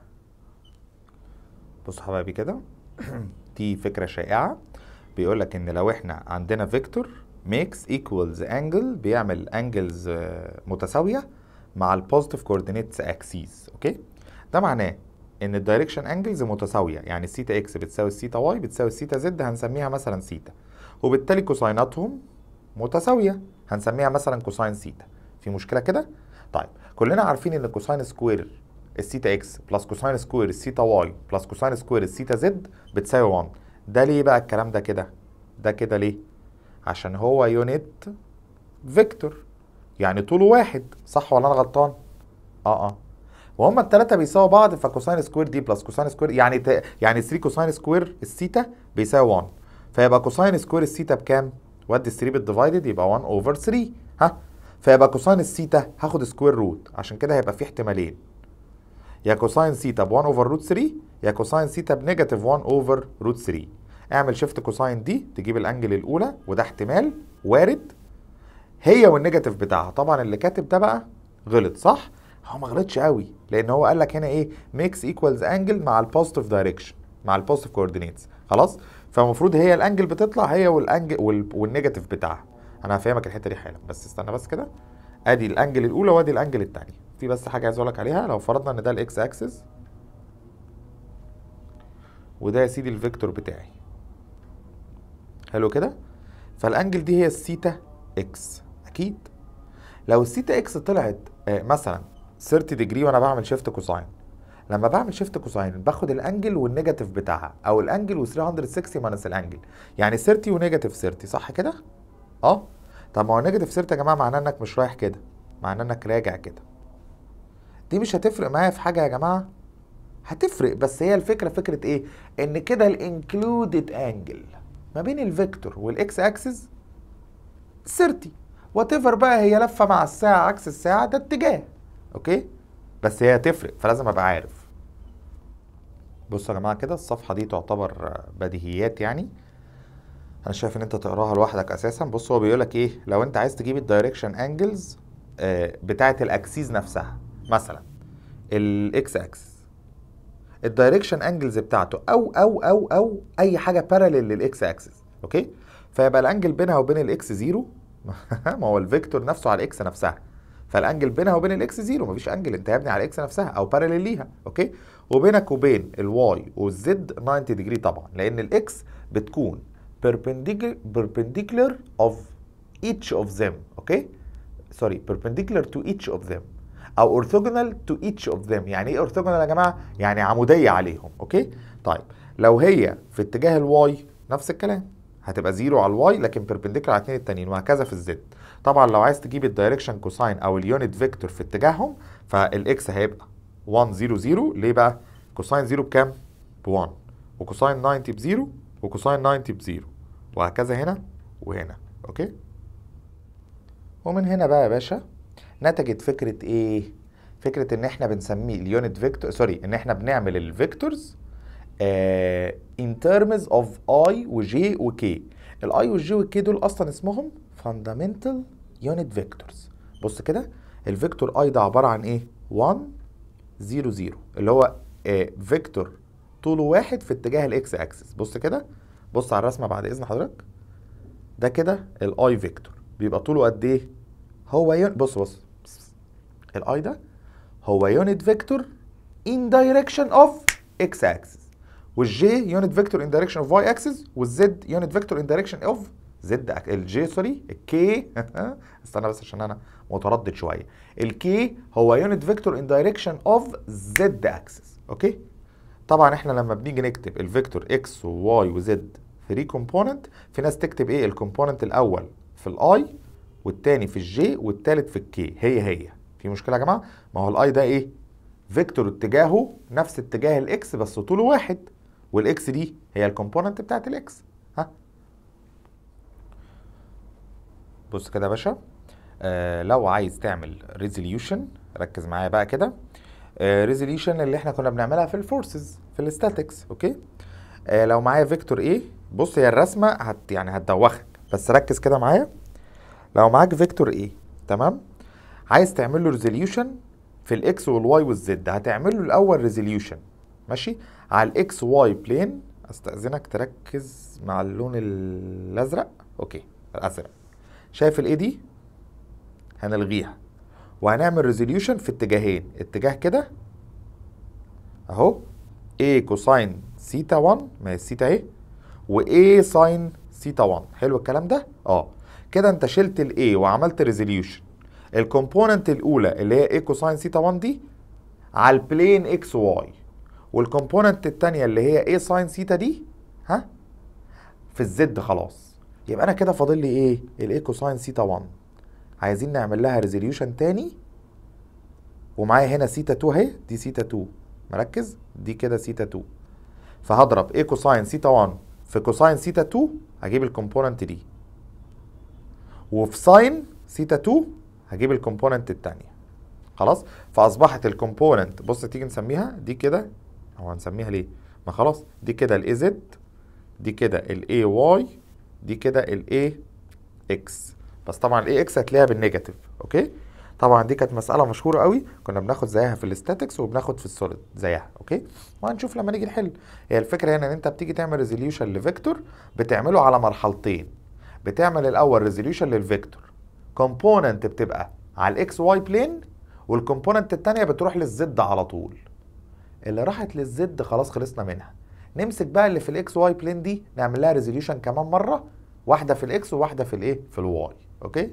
بصوا حبايبي كده دي فكره شائعه بيقول لك ان لو احنا عندنا فيكتور ميكس ايكوالز انجل بيعمل انجلز متساويه مع البوزيتيف كوردينيتس اكسيس اوكي ده معناه ان الدايركشن انجلز متساويه يعني السيتا اكس بتساوي السيتا واي بتساوي السيتا زد هنسميها مثلا سيتا وبالتالي كوسايناتهم متساويه هنسميها مثلا كوساين سيتا في مشكله كده طيب كلنا عارفين ان كوساين سكوير السيتا اكس بلس كوساين سكوير السيتا واي بلس كوساين سكوير السيتا زد بتساوي 1 ده ليه بقى الكلام ده كده ده كده ليه عشان هو يونت فيكتور يعني طوله واحد صح ولا انا غلطان اه اه وهما الثلاثه بيساووا بعض فكوساين سكوير دي بلس كوساين سكوير يعني ت... يعني 3 كوساين سكوير السيتا بيساوي 1 فيبقى كوساين سكوير السيتا بكام ودي 3 بالديفايدد يبقى 1 اوفر 3 ها فيبقى كوساين السيتا هاخد سكوير روت عشان كده هيبقى في احتمالين يا كوساين سيتا ب 1 اوفر روت 3 يا كوساين سيتا بنيجاتيف 1 اوفر روت 3 اعمل شيفت كوساين دي تجيب الانجل الاولى وده احتمال وارد هي والنيجاتيف بتاعها طبعا اللي كاتب ده بقى غلط صح هو ما غلطش قوي لان هو قال لك هنا ايه ميكس ايكوالز انجل مع البوزيتيف دايركشن مع البوزيتيف كوردينيتس خلاص فالمفروض هي الانجل بتطلع هي والانجل وال... والنيجاتيف بتاعها انا هفهمك الحته دي حالا بس استنى بس كده ادي الانجل الاولى وادي الانجل الثانيه في بس حاجه عايز اقول لك عليها لو فرضنا ان ده الاكس اكسس وده يا سيدي الفيكتور بتاعي حلو كده فالانجل دي هي السيتا اكس اكيد لو السيتا اكس طلعت آه مثلا 30 ديجري وانا بعمل شيفت كوساين لما بعمل شيفت كوساين باخد الانجل والنيجاتيف بتاعها او الانجل و360 ماينس الانجل يعني 30 ونيجاتيف 30 صح كده اه طب ما هو نيجاتيف 30 يا جماعه معناه انك مش رايح كده معناه انك راجع كده دي مش هتفرق معايا في حاجه يا جماعه هتفرق بس هي الفكره فكره ايه ان كده الانكلودد انجل ما بين الفيكتور والاكس اكسس 30 وات ايفر بقى هي لفه مع الساعه عكس الساعه ده اتجاه اوكي بس هي هتفرق فلازم ابقى عارف بصوا يا جماعه كده الصفحه دي تعتبر بديهيات يعني انا شايف ان انت تقراها لوحدك اساسا بص هو بيقول لك ايه لو انت عايز تجيب الدايركشن انجلز بتاعه الاكسيز نفسها مثلا الاكس اكسس الدايركشن انجلز بتاعته او او او او اي حاجه باراليل للاكس اكسس اوكي فيبقى الانجل بينها وبين الاكس زيرو ما هو الفيكتور نفسه على الاكس نفسها فالانجل بينها وبين الاكس زيرو مفيش انجل انت يا ابني على الاكس نفسها او باراليل ليها اوكي وبينك وبين الواي والزد 90 ديجري طبعا لان الاكس بتكون perpendicular perpendicular of each of them اوكي سوري perpendicular to each of them او orthogonal to each of them يعني ايه orthogonal يا جماعه يعني عموديه عليهم اوكي طيب لو هي في اتجاه الواي نفس الكلام هتبقى زيرو على الواي لكن بيربنديكولار على الاثنين التانيين وهكذا في الزد طبعا لو عايز تجيب الدايركشن كوساين او اليونت فيكتور في اتجاههم فالاكس هيبقى 1 0 0 ليه بقى كوساين 0 بكام ب 1 وكوساين 90 بزيرو وكوساين 90 بزيرو وهكذا هنا وهنا اوكي ومن هنا بقى يا باشا نتجت فكره ايه فكره ان احنا بنسميه اليونت فيكتور سوري ان احنا بنعمل الفيكتورز ان ترمز اوف اي وجي وكي الاي والجي والكي دول اصلا اسمهم fundamental unit vectors بص كده الفيكتور اي ده عباره عن ايه 1 0 0 اللي هو آه فيكتور طوله واحد في اتجاه الاكس اكسس بص كده بص على الرسمه بعد اذن حضرتك ده كده الاي فيكتور بيبقى طوله قد ايه هو يون... بص بص الاي ده هو يونت فيكتور in direction of x axis والجي يونت فيكتور ان دايركشن اوف واي اكسس والزد يونت فيكتور ان دايركشن اوف زد الجي سوري الكي استنى بس عشان انا متردد شويه الكي هو يونت فيكتور ان دايركشن اوف زد اكسس اوكي طبعا احنا لما بنيجي نكتب الفيكتور اكس وواي وزد 3 كومبوننت في ناس تكتب ايه الكومبوننت الاول في الاي والتاني في الجي والتالت في الكي هي هي في مشكله يا جماعه ما هو الاي ده ايه فيكتور اتجاهه نفس اتجاه الاكس بس طوله واحد والاكس دي هي الكومبوننت بتاعت الاكس ها بص كده يا باشا آه لو عايز تعمل ريزوليوشن ركز معايا بقى كده ريزوليوشن اللي احنا كنا بنعملها في الفورسز في الاستاتكس اوكي آه لو معايا فيكتور ايه بص هي الرسمه هت يعني هتدوخك بس ركز كده معايا لو معاك فيكتور ايه تمام عايز تعمل له ريزوليوشن في الاكس والواي والزد هتعمل له الاول ريزوليوشن ماشي على الاكس واي بلين استاذنك تركز مع اللون الازرق اوكي الازرق شايف الايه دي هنلغيها وهنعمل ريزوليوشن في اتجاهين اتجاه كده اهو A كوساين سيتا 1 ما هي السيتا اهي و A ساين سيتا 1 حلو الكلام ده اه كده انت شلت ال A وعملت ريزوليوشن الكومبوننت الاولى اللي هي A كوساين سيتا 1 دي على البلين اكس واي والكومبوننت الثانيه اللي هي A ساين سيتا دي ها في الزد خلاص يبقى انا كده فاضل لي ايه الاي كوساين سيتا 1 عايزين نعمل لها ريزوليوشن تاني ومعايا هنا سيتا 2 اهي دي سيتا 2 مركز دي كده سيتا 2 فهضرب ايه كوساين سيتا 1 في كوساين سيتا 2 هجيب الكومبوننت دي وفي ساين سيتا 2 هجيب الكومبوننت التانية خلاص فاصبحت الكومبوننت بص تيجي نسميها دي كده هو هنسميها ليه ما خلاص دي كده الاي زد دي كده الاي واي دي كده الاي اكس بس طبعا الاي اكس هتلاقيها بالنيجاتيف اوكي طبعا دي كانت مساله مشهوره قوي كنا بناخد زيها في الاستاتكس وبناخد في السوليد زيها اوكي وهنشوف لما نيجي نحل هي الفكره هنا ان انت بتيجي تعمل ريزوليوشن لفيكتور بتعمله على مرحلتين بتعمل الاول ريزوليوشن للفيكتور كومبوننت بتبقى على الاكس واي بلين والكومبوننت الثانيه بتروح للزد على طول اللي راحت للزد خلاص خلصنا منها نمسك بقى اللي في الاكس واي بلين دي نعمل لها ريزوليوشن كمان مره واحده في الاكس وواحده في الايه في الواي اوكي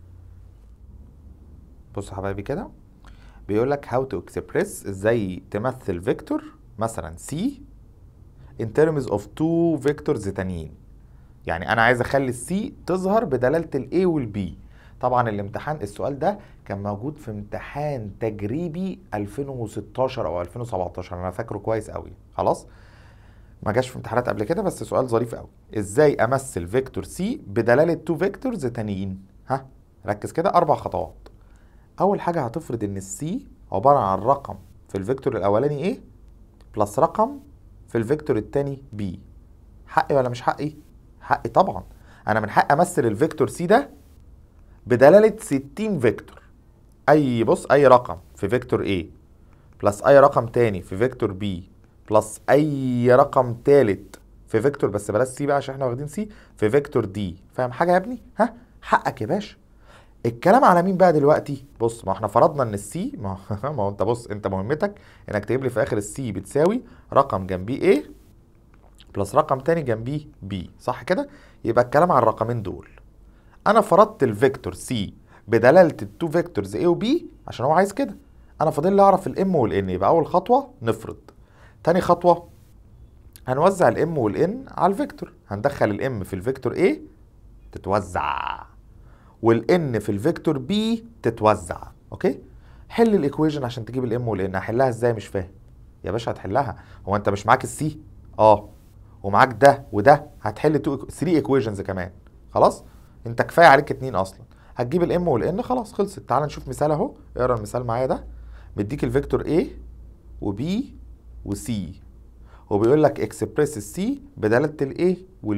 بصوا حبايبي كده بيقول لك هاو تو اكسبريس ازاي تمثل فيكتور مثلا سي in terms of two vectors تانيين يعني انا عايز اخلي السي تظهر بدلاله الاي والبي طبعا الامتحان السؤال ده كان موجود في امتحان تجريبي 2016 او 2017 انا فاكره كويس قوي خلاص ما جاش في امتحانات قبل كده بس سؤال ظريف قوي ازاي امثل فيكتور سي بدلاله تو فيكتورز تانيين ها ركز كده اربع خطوات اول حاجه هتفرض ان السي عباره عن رقم في الفيكتور الاولاني ايه بلس رقم في الفيكتور الثاني بي حقي ولا مش حقي حقي طبعا انا من حقي امثل الفيكتور سي ده بدلاله 60 فيكتور اي بص اي رقم في فيكتور A بلس اي رقم تاني في فيكتور B بلس اي رقم تالت في فيكتور بس بلاش سي بقى عشان احنا واخدين سي في فيكتور دي فاهم حاجه يا ابني ها حقك يا باشا الكلام على مين بقى دلوقتي بص ما احنا فرضنا ان السي ما هو ما هو انت بص انت مهمتك انك تجيب لي في اخر السي بتساوي رقم جنبيه A بلس رقم تاني جنبيه B صح كده يبقى الكلام على الرقمين دول انا فرضت الفيكتور سي بدلاله التو فيكتورز A و B عشان هو عايز كده انا فاضل لي اعرف الام والان يبقى اول خطوه نفرض تاني خطوه هنوزع الام والان على الفيكتور هندخل الام في الفيكتور A تتوزع والان في الفيكتور B تتوزع اوكي حل الايكويشن عشان تجيب الام والان هحلها ازاي مش فاهم يا باشا هتحلها هو انت مش معاك السي اه ومعاك ده وده هتحل 3 ايكويشنز كمان خلاص انت كفايه عليك اتنين اصلا هتجيب الام والان خلاص خلصت تعال نشوف مثال اهو اقرا المثال معايا ده مديك الفيكتور A وB وC وبيقول لك اكسبريس السي بدلاله الاي والبي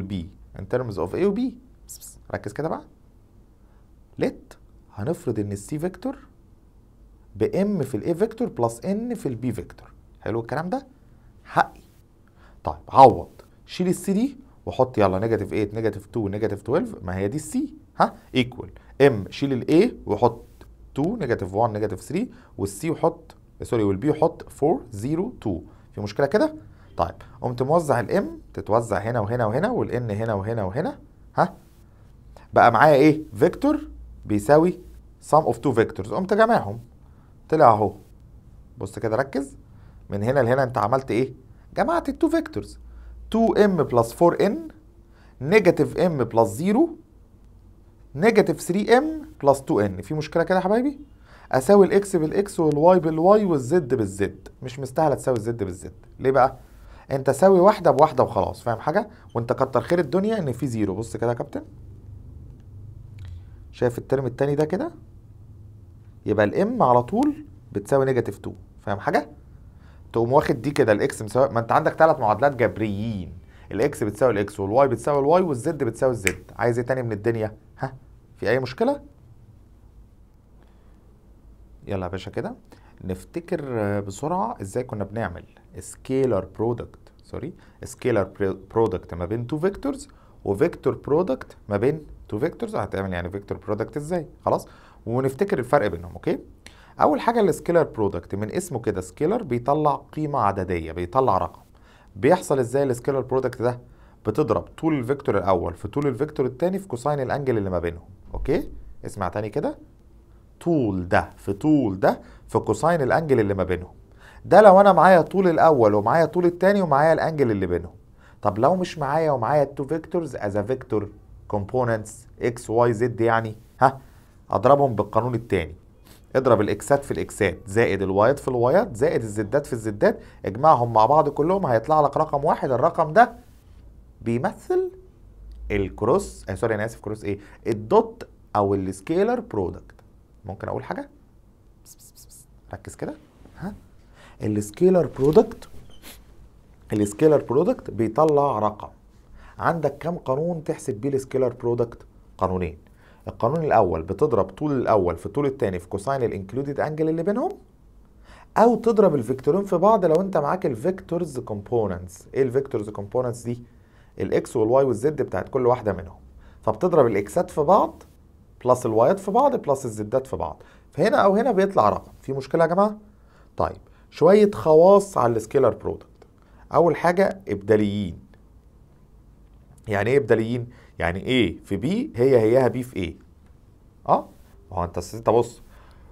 in terms of A و B ركز كده بقى let هنفرض ان السي فيكتور بام في الاي فيكتور بلس ان في البي فيكتور حلو الكلام ده حقي طيب عوض شيل السي دي وحط يلا نيجاتيف 8 نيجاتيف 2 نيجاتيف 12 ما هي دي السي ها ايكوال ام شيل الاي وحط 2 نيجاتيف 1 نيجاتيف 3 والسي وحط سوري والبي وحط 4 0 2 في مشكله كده طيب قمت موزع الام تتوزع هنا وهنا وهنا والان هنا وهنا وهنا ها بقى معايا ايه فيكتور بيساوي sum of two vectors قمت جامعهم طلع اهو بص كده ركز من هنا لهنا انت عملت ايه جمعت التو فيكتورز 2m بلس 4n نيجاتيف m بلس 0 نيجاتيف 3m بلس 2n في مشكله كده يا حبايبي اساوي الاكس بالاكس والواي بالواي والزد بالزد مش مستاهله تساوي الزد بالزد ليه بقى انت ساوي واحده بواحده وخلاص فاهم حاجه وانت كتر خير الدنيا ان في زيرو بص كده يا كابتن شايف الترم التاني ده كده يبقى الام على طول بتساوي نيجاتيف 2 فاهم حاجه تقوم واخد دي كده الاكس مساوي ما انت عندك ثلاث معادلات جبريين الاكس بتساوي الاكس والواي بتساوي الواي والزد بتساوي الزد عايز ايه تاني من الدنيا ها في اي مشكله يلا يا باشا كده نفتكر بسرعه ازاي كنا بنعمل سكيلر برودكت سوري سكيلر برودكت ما بين تو فيكتورز وفيكتور برودكت ما بين تو فيكتورز هتعمل يعني فيكتور برودكت ازاي خلاص ونفتكر الفرق بينهم اوكي اول حاجه السكيلر برودكت من اسمه كده سكيلر بيطلع قيمه عدديه بيطلع رقم بيحصل ازاي السكيلر برودكت ده بتضرب طول الفيكتور الاول في طول الفيكتور الثاني في كوساين الانجل اللي ما بينهم اوكي اسمع تاني كده طول ده في طول ده في كوساين الانجل اللي ما بينهم ده لو انا معايا طول الاول ومعايا طول الثاني ومعايا الانجل اللي بينهم طب لو مش معايا ومعايا التو فيكتورز از ا فيكتور كومبوننتس اكس واي زد يعني ها اضربهم بالقانون الثاني اضرب الاكسات في الاكسات زائد الوايات في الوايات زائد الزدات في الزدات اجمعهم مع بعض كلهم هيطلع لك رقم واحد الرقم ده بيمثل الكروس آه سوري انا اسف كروس ايه الدوت او السكيلر برودكت ممكن اقول حاجه بس بس بس بس. ركز كده ها السكيلر برودكت السكيلر برودكت بيطلع رقم عندك كم قانون تحسب بيه السكيلر برودكت قانونين القانون الاول بتضرب طول الاول في طول الثاني في كوساين الانكلودد انجل اللي بينهم او تضرب الفيكتورين في بعض لو انت معاك الفيكتورز كومبوننتس ايه الفيكتورز كومبوننتس دي الاكس والواي والزد بتاعت كل واحده منهم فبتضرب الاكسات في بعض بلس الوايات في بعض بلس الزدات في بعض فهنا او هنا بيطلع رقم في مشكله يا جماعه طيب شويه خواص على السكيلر برودكت اول حاجه ابداليين يعني ايه ابداليين يعني ايه في بي هي هيها بي في ايه اه ما هو انت انت بص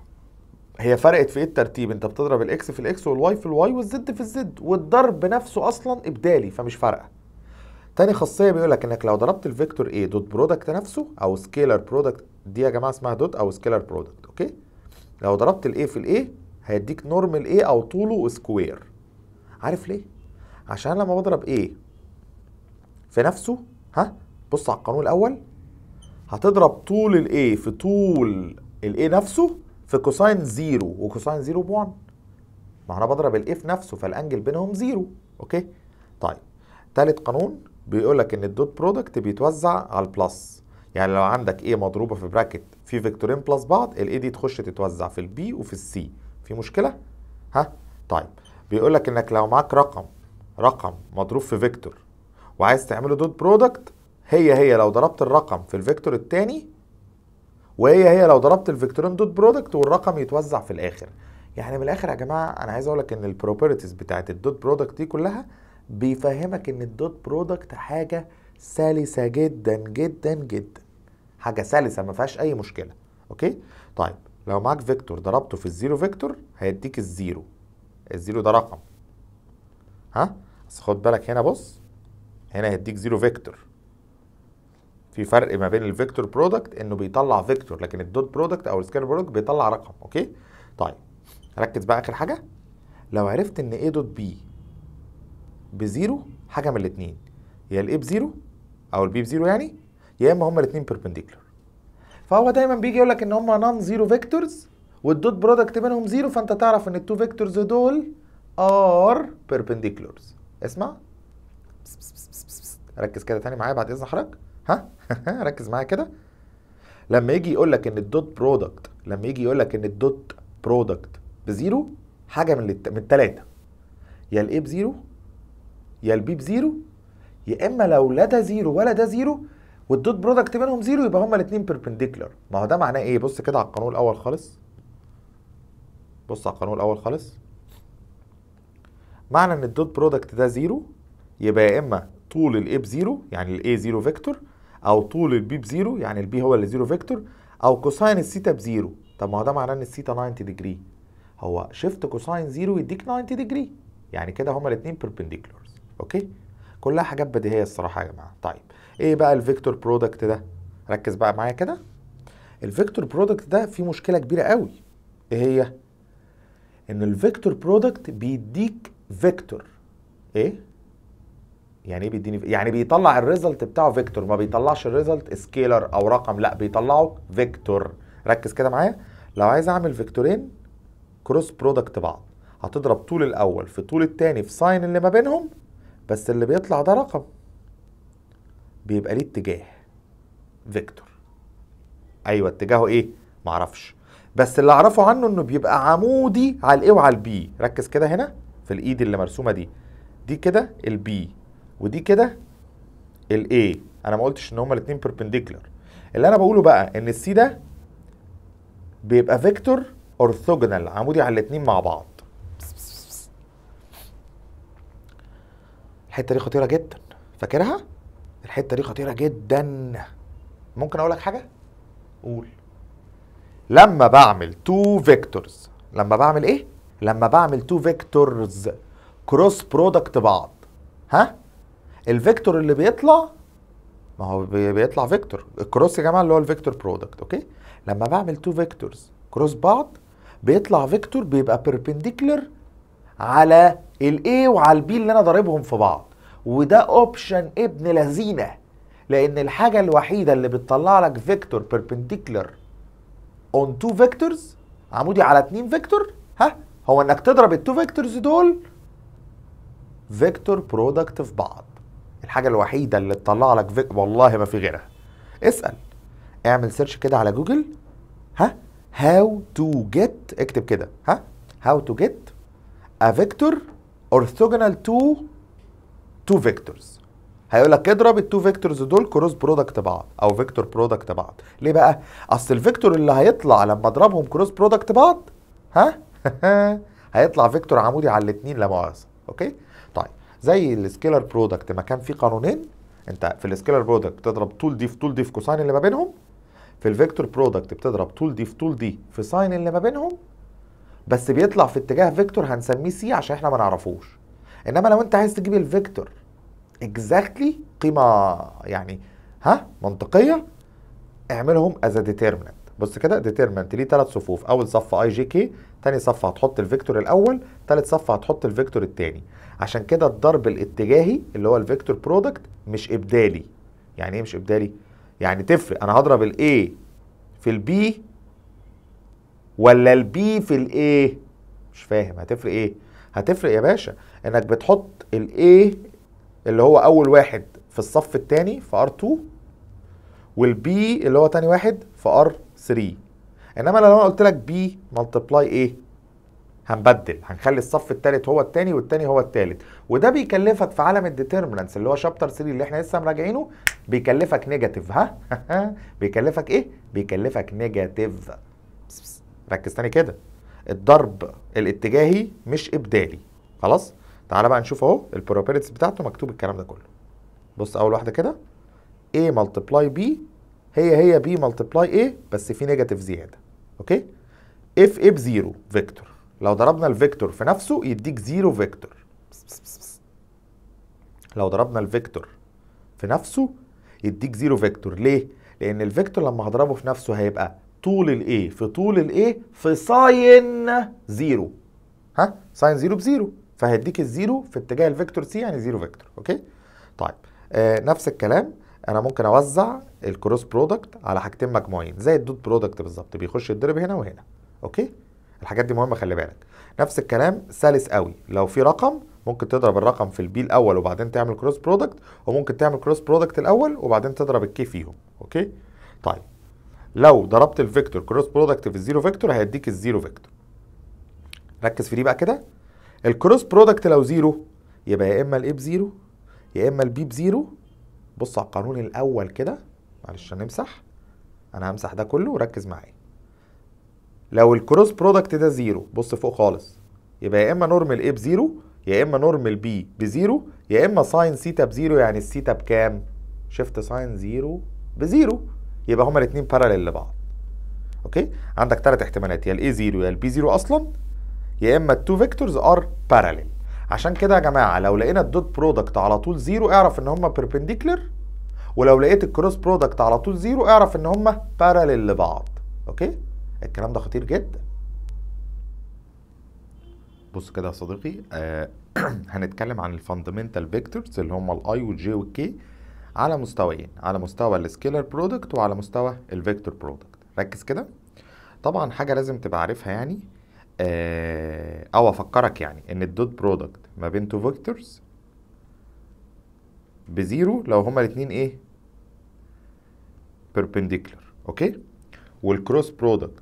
هي فرقت في ايه الترتيب انت بتضرب الاكس في الاكس والواي في الواي والزد في الزد والضرب نفسه اصلا ابدالي فمش فارقه تاني خاصيه بيقول لك انك لو ضربت الفيكتور ايه دوت برودكت نفسه او سكيلر برودكت دي يا جماعه اسمها دوت او سكيلر برودكت اوكي لو ضربت الايه في الايه هيديك نورمال ايه او طوله سكوير عارف ليه عشان لما بضرب ايه في نفسه ها بص على القانون الاول هتضرب طول الايه في طول الايه نفسه في كوساين زيرو وكوساين زيرو ب1 ما انا بضرب الايه في نفسه فالانجل بينهم زيرو اوكي طيب تالت قانون بيقول لك ان الدوت برودكت بيتوزع على البلس يعني لو عندك ايه مضروبه في براكت في فيكتورين بلس بعض الايه دي تخش تتوزع في البي وفي السي في مشكله ها طيب بيقول لك انك لو معاك رقم رقم مضروب في فيكتور وعايز تعمله دوت برودكت هي هي لو ضربت الرقم في الفيكتور الثاني وهي هي لو ضربت الفيكتورين دوت برودكت والرقم يتوزع في الاخر يعني من الاخر يا جماعه انا عايز اقول لك ان البروبرتيز بتاعت الدوت برودكت دي كلها بيفهمك ان الدوت برودكت حاجه سلسه جدا جدا جدا حاجه سلسه ما فيهاش اي مشكله اوكي طيب لو معاك فيكتور ضربته في الزيرو فيكتور هيديك الزيرو الزيرو ده رقم ها بس خد بالك هنا بص هنا هيديك زيرو فيكتور في فرق ما بين الفيكتور برودكت انه بيطلع فيكتور لكن الدوت برودكت او السكيلر برودكت بيطلع رقم اوكي طيب ركز بقى اخر حاجه لو عرفت ان ايه دوت بي بزيرو حاجه من الاثنين يا الايه بزيرو او البي بزيرو يعني يا اما هما الاثنين بيربنديكولار فهو دايما بيجي يقول لك ان هما نون زيرو فيكتورز والدوت برودكت بينهم زيرو فانت تعرف ان التو فيكتورز دول ار بيربنديكولارز اسمع ركز كده تاني معايا بعد اذن حضرتك ها ركز معايا كده لما يجي يقول لك ان الدوت برودكت لما يجي يقول لك ان الدوت برودكت بزيرو حاجه من الت... من الثلاثه يا الاي بزيرو يا البي بزيرو يا اما لو لا ده زيرو ولا ده زيرو والدوت برودكت بينهم زيرو يبقى هما الاثنين بيربنديكولار ما هو ده معناه ايه بص كده على القانون الاول خالص بص على القانون الاول خالص معنى ان الدوت برودكت ده زيرو يبقى يا اما طول الاي بزيرو يعني الاي زيرو فيكتور او طول البي بزيرو يعني البي هو اللي زيرو فيكتور او كوساين الثيتا بزيرو طب ما هو ده معناه ان الثيتا 90 ديجري هو شيفت كوساين زيرو يديك 90 ديجري يعني كده هما الاثنين بيربنديكولارز اوكي كلها حاجات بديهيه الصراحه يا جماعه طيب ايه بقى الفيكتور برودكت ده ركز بقى معايا كده الفيكتور برودكت ده فيه مشكله كبيره قوي ايه هي ان الفيكتور برودكت بيديك فيكتور ايه يعني ايه بيديني يعني بيطلع الريزلت بتاعه فيكتور ما بيطلعش الريزلت سكيلر او رقم لا بيطلعه فيكتور ركز كده معايا لو عايز اعمل فيكتورين كروس برودكت بعض هتضرب طول الاول في طول التاني في ساين اللي ما بينهم بس اللي بيطلع ده رقم بيبقى ليه اتجاه فيكتور ايوه اتجاهه ايه معرفش بس اللي اعرفه عنه انه بيبقى عمودي على الايه وعلى البي ركز كده هنا في الايد اللي مرسومه دي دي كده البي ودي كده الاي انا ما قلتش ان هما الاثنين بيربنديكولار اللي انا بقوله بقى ان السي ده بيبقى فيكتور اورثوجونال عمودي على الاثنين مع بعض الحته دي خطيره جدا فاكرها الحته دي خطيره جدا ممكن اقول لك حاجه قول لما بعمل تو فيكتورز لما بعمل ايه لما بعمل تو فيكتورز كروس برودكت بعض ها الفيكتور اللي بيطلع ما هو بي- بيطلع فيكتور الكروس يا جماعه اللي هو الفيكتور برودكت اوكي لما بعمل تو فيكتورز كروس بعض بيطلع فيكتور بيبقى بيربنديكولر على الاي وعلى البي اللي انا ضاربهم في بعض وده اوبشن ابن لذينه لان الحاجه الوحيده اللي بتطلع لك فيكتور بيربنديكولر اون تو فيكتورز عمودي على اتنين فيكتور ها هو انك تضرب التو فيكتورز دول فيكتور برودكت في بعض الحاجه الوحيده اللي تطلع لك فيك... والله ما في غيرها اسال اعمل سيرش كده على جوجل ها هاو تو جيت اكتب كده ها هاو تو جيت a vector orthogonal to two vectors هيقول لك اضرب التو فيكتورز دول كروس برودكت بعض او فيكتور برودكت بعض ليه بقى اصل الفيكتور اللي هيطلع لما اضربهم كروس برودكت بعض ها هيطلع فيكتور عمودي على الاثنين لا مؤاخذه اوكي طيب زي السكيلر برودكت ما كان في قانونين انت في السكيلر برودكت بتضرب طول دي في طول دي في كوساين اللي ما بينهم في الفيكتور برودكت بتضرب طول دي في طول دي في ساين اللي ما بينهم بس بيطلع في اتجاه فيكتور هنسميه سي عشان احنا ما نعرفوش انما لو انت عايز تجيب الفيكتور اكزاكتلي قيمه يعني ها منطقيه اعملهم از ديترمنت بص كده ديترمنت ليه ثلاث صفوف اول صف اي جي كي تاني صف هتحط الفيكتور الاول تالت صف هتحط الفيكتور التاني عشان كده الضرب الاتجاهي اللي هو الفيكتور برودكت مش ابدالي يعني ايه مش ابدالي يعني تفرق انا هضرب الاي في البي ولا البي في الاي مش فاهم هتفرق ايه هتفرق يا باشا انك بتحط الاي اللي هو اول واحد في الصف الثاني في ار2 والبي اللي هو تاني واحد في ار3 انما لو انا قلت لك بي ملتبلاي ايه هنبدل هنخلي الصف الثالث هو الثاني والثاني هو الثالث وده بيكلفك في عالم الديترمينانتس اللي هو شابتر 3 اللي احنا لسه مراجعينه بيكلفك نيجاتيف ها بيكلفك ايه بيكلفك نيجاتيف بس بس. ركز تاني كده الضرب الاتجاهي مش ابدالي خلاص تعالى بقى نشوف اهو البروبابيلتيز بتاعته مكتوب الكلام ده كله بص اول واحده كده A ملتبلاي B هي هي B ملتبلاي A بس في نيجاتيف زياده اوكي اف A بزيرو فيكتور لو ضربنا الفيكتور في نفسه يديك زيرو فيكتور بس بس بس بس. لو ضربنا الفيكتور في نفسه يديك زيرو فيكتور ليه لان الفيكتور لما هضربه في نفسه هيبقى طول الاي في طول الاي في ساين زيرو ها ساين زيرو بزيرو فهيديك الزيرو في اتجاه الفيكتور سي يعني زيرو فيكتور اوكي طيب آه نفس الكلام انا ممكن اوزع الكروس برودكت على حاجتين مجموعين زي الدوت برودكت بالظبط بيخش يتضرب هنا وهنا اوكي الحاجات دي مهمه خلي بالك نفس الكلام سلس قوي لو في رقم ممكن تضرب الرقم في البي الاول وبعدين تعمل كروس برودكت وممكن تعمل كروس برودكت الاول وبعدين تضرب الكي فيهم اوكي طيب لو ضربت الفيكتور كروس برودكت في الزيرو فيكتور هيديك الزيرو فيكتور ركز في دي بقى كده الكروس برودكت لو زيرو يبقى يا اما الاي بزيرو يا اما البي بزيرو بص على القانون الاول كده معلش هنمسح انا همسح ده كله وركز معايا لو الكروس برودكت ده زيرو بص فوق خالص يبقى يا اما نورمال ايه بزيرو يا اما نورمال بي بزيرو يا اما ساين سيتا بزيرو يعني السيتا بكام شفت ساين زيرو بزيرو يبقى هما الاثنين باراليل لبعض اوكي عندك ثلاث احتمالات يا الاي زيرو يا البي زيرو اصلا يا اما التو فيكتورز ار باراليل عشان كده يا جماعه لو لقينا الدوت برودكت على طول زيرو اعرف ان هما بيربنديكولر ولو لقيت الكروس برودكت على طول زيرو اعرف ان هما باراليل لبعض اوكي الكلام ده خطير جدا بص كده يا صديقي آه هنتكلم عن الفاندمنتال فيكتورز اللي هم الاي والجي والكي على مستويين على مستوى السكيلر برودكت وعلى مستوى الفيكتور برودكت ركز كده طبعا حاجه لازم تبقى عارفها يعني آه او افكرك يعني ان الدوت برودكت ما بين تو فيكتورز بزيرو لو هما الاثنين ايه بيربنديكولر اوكي والكروس برودكت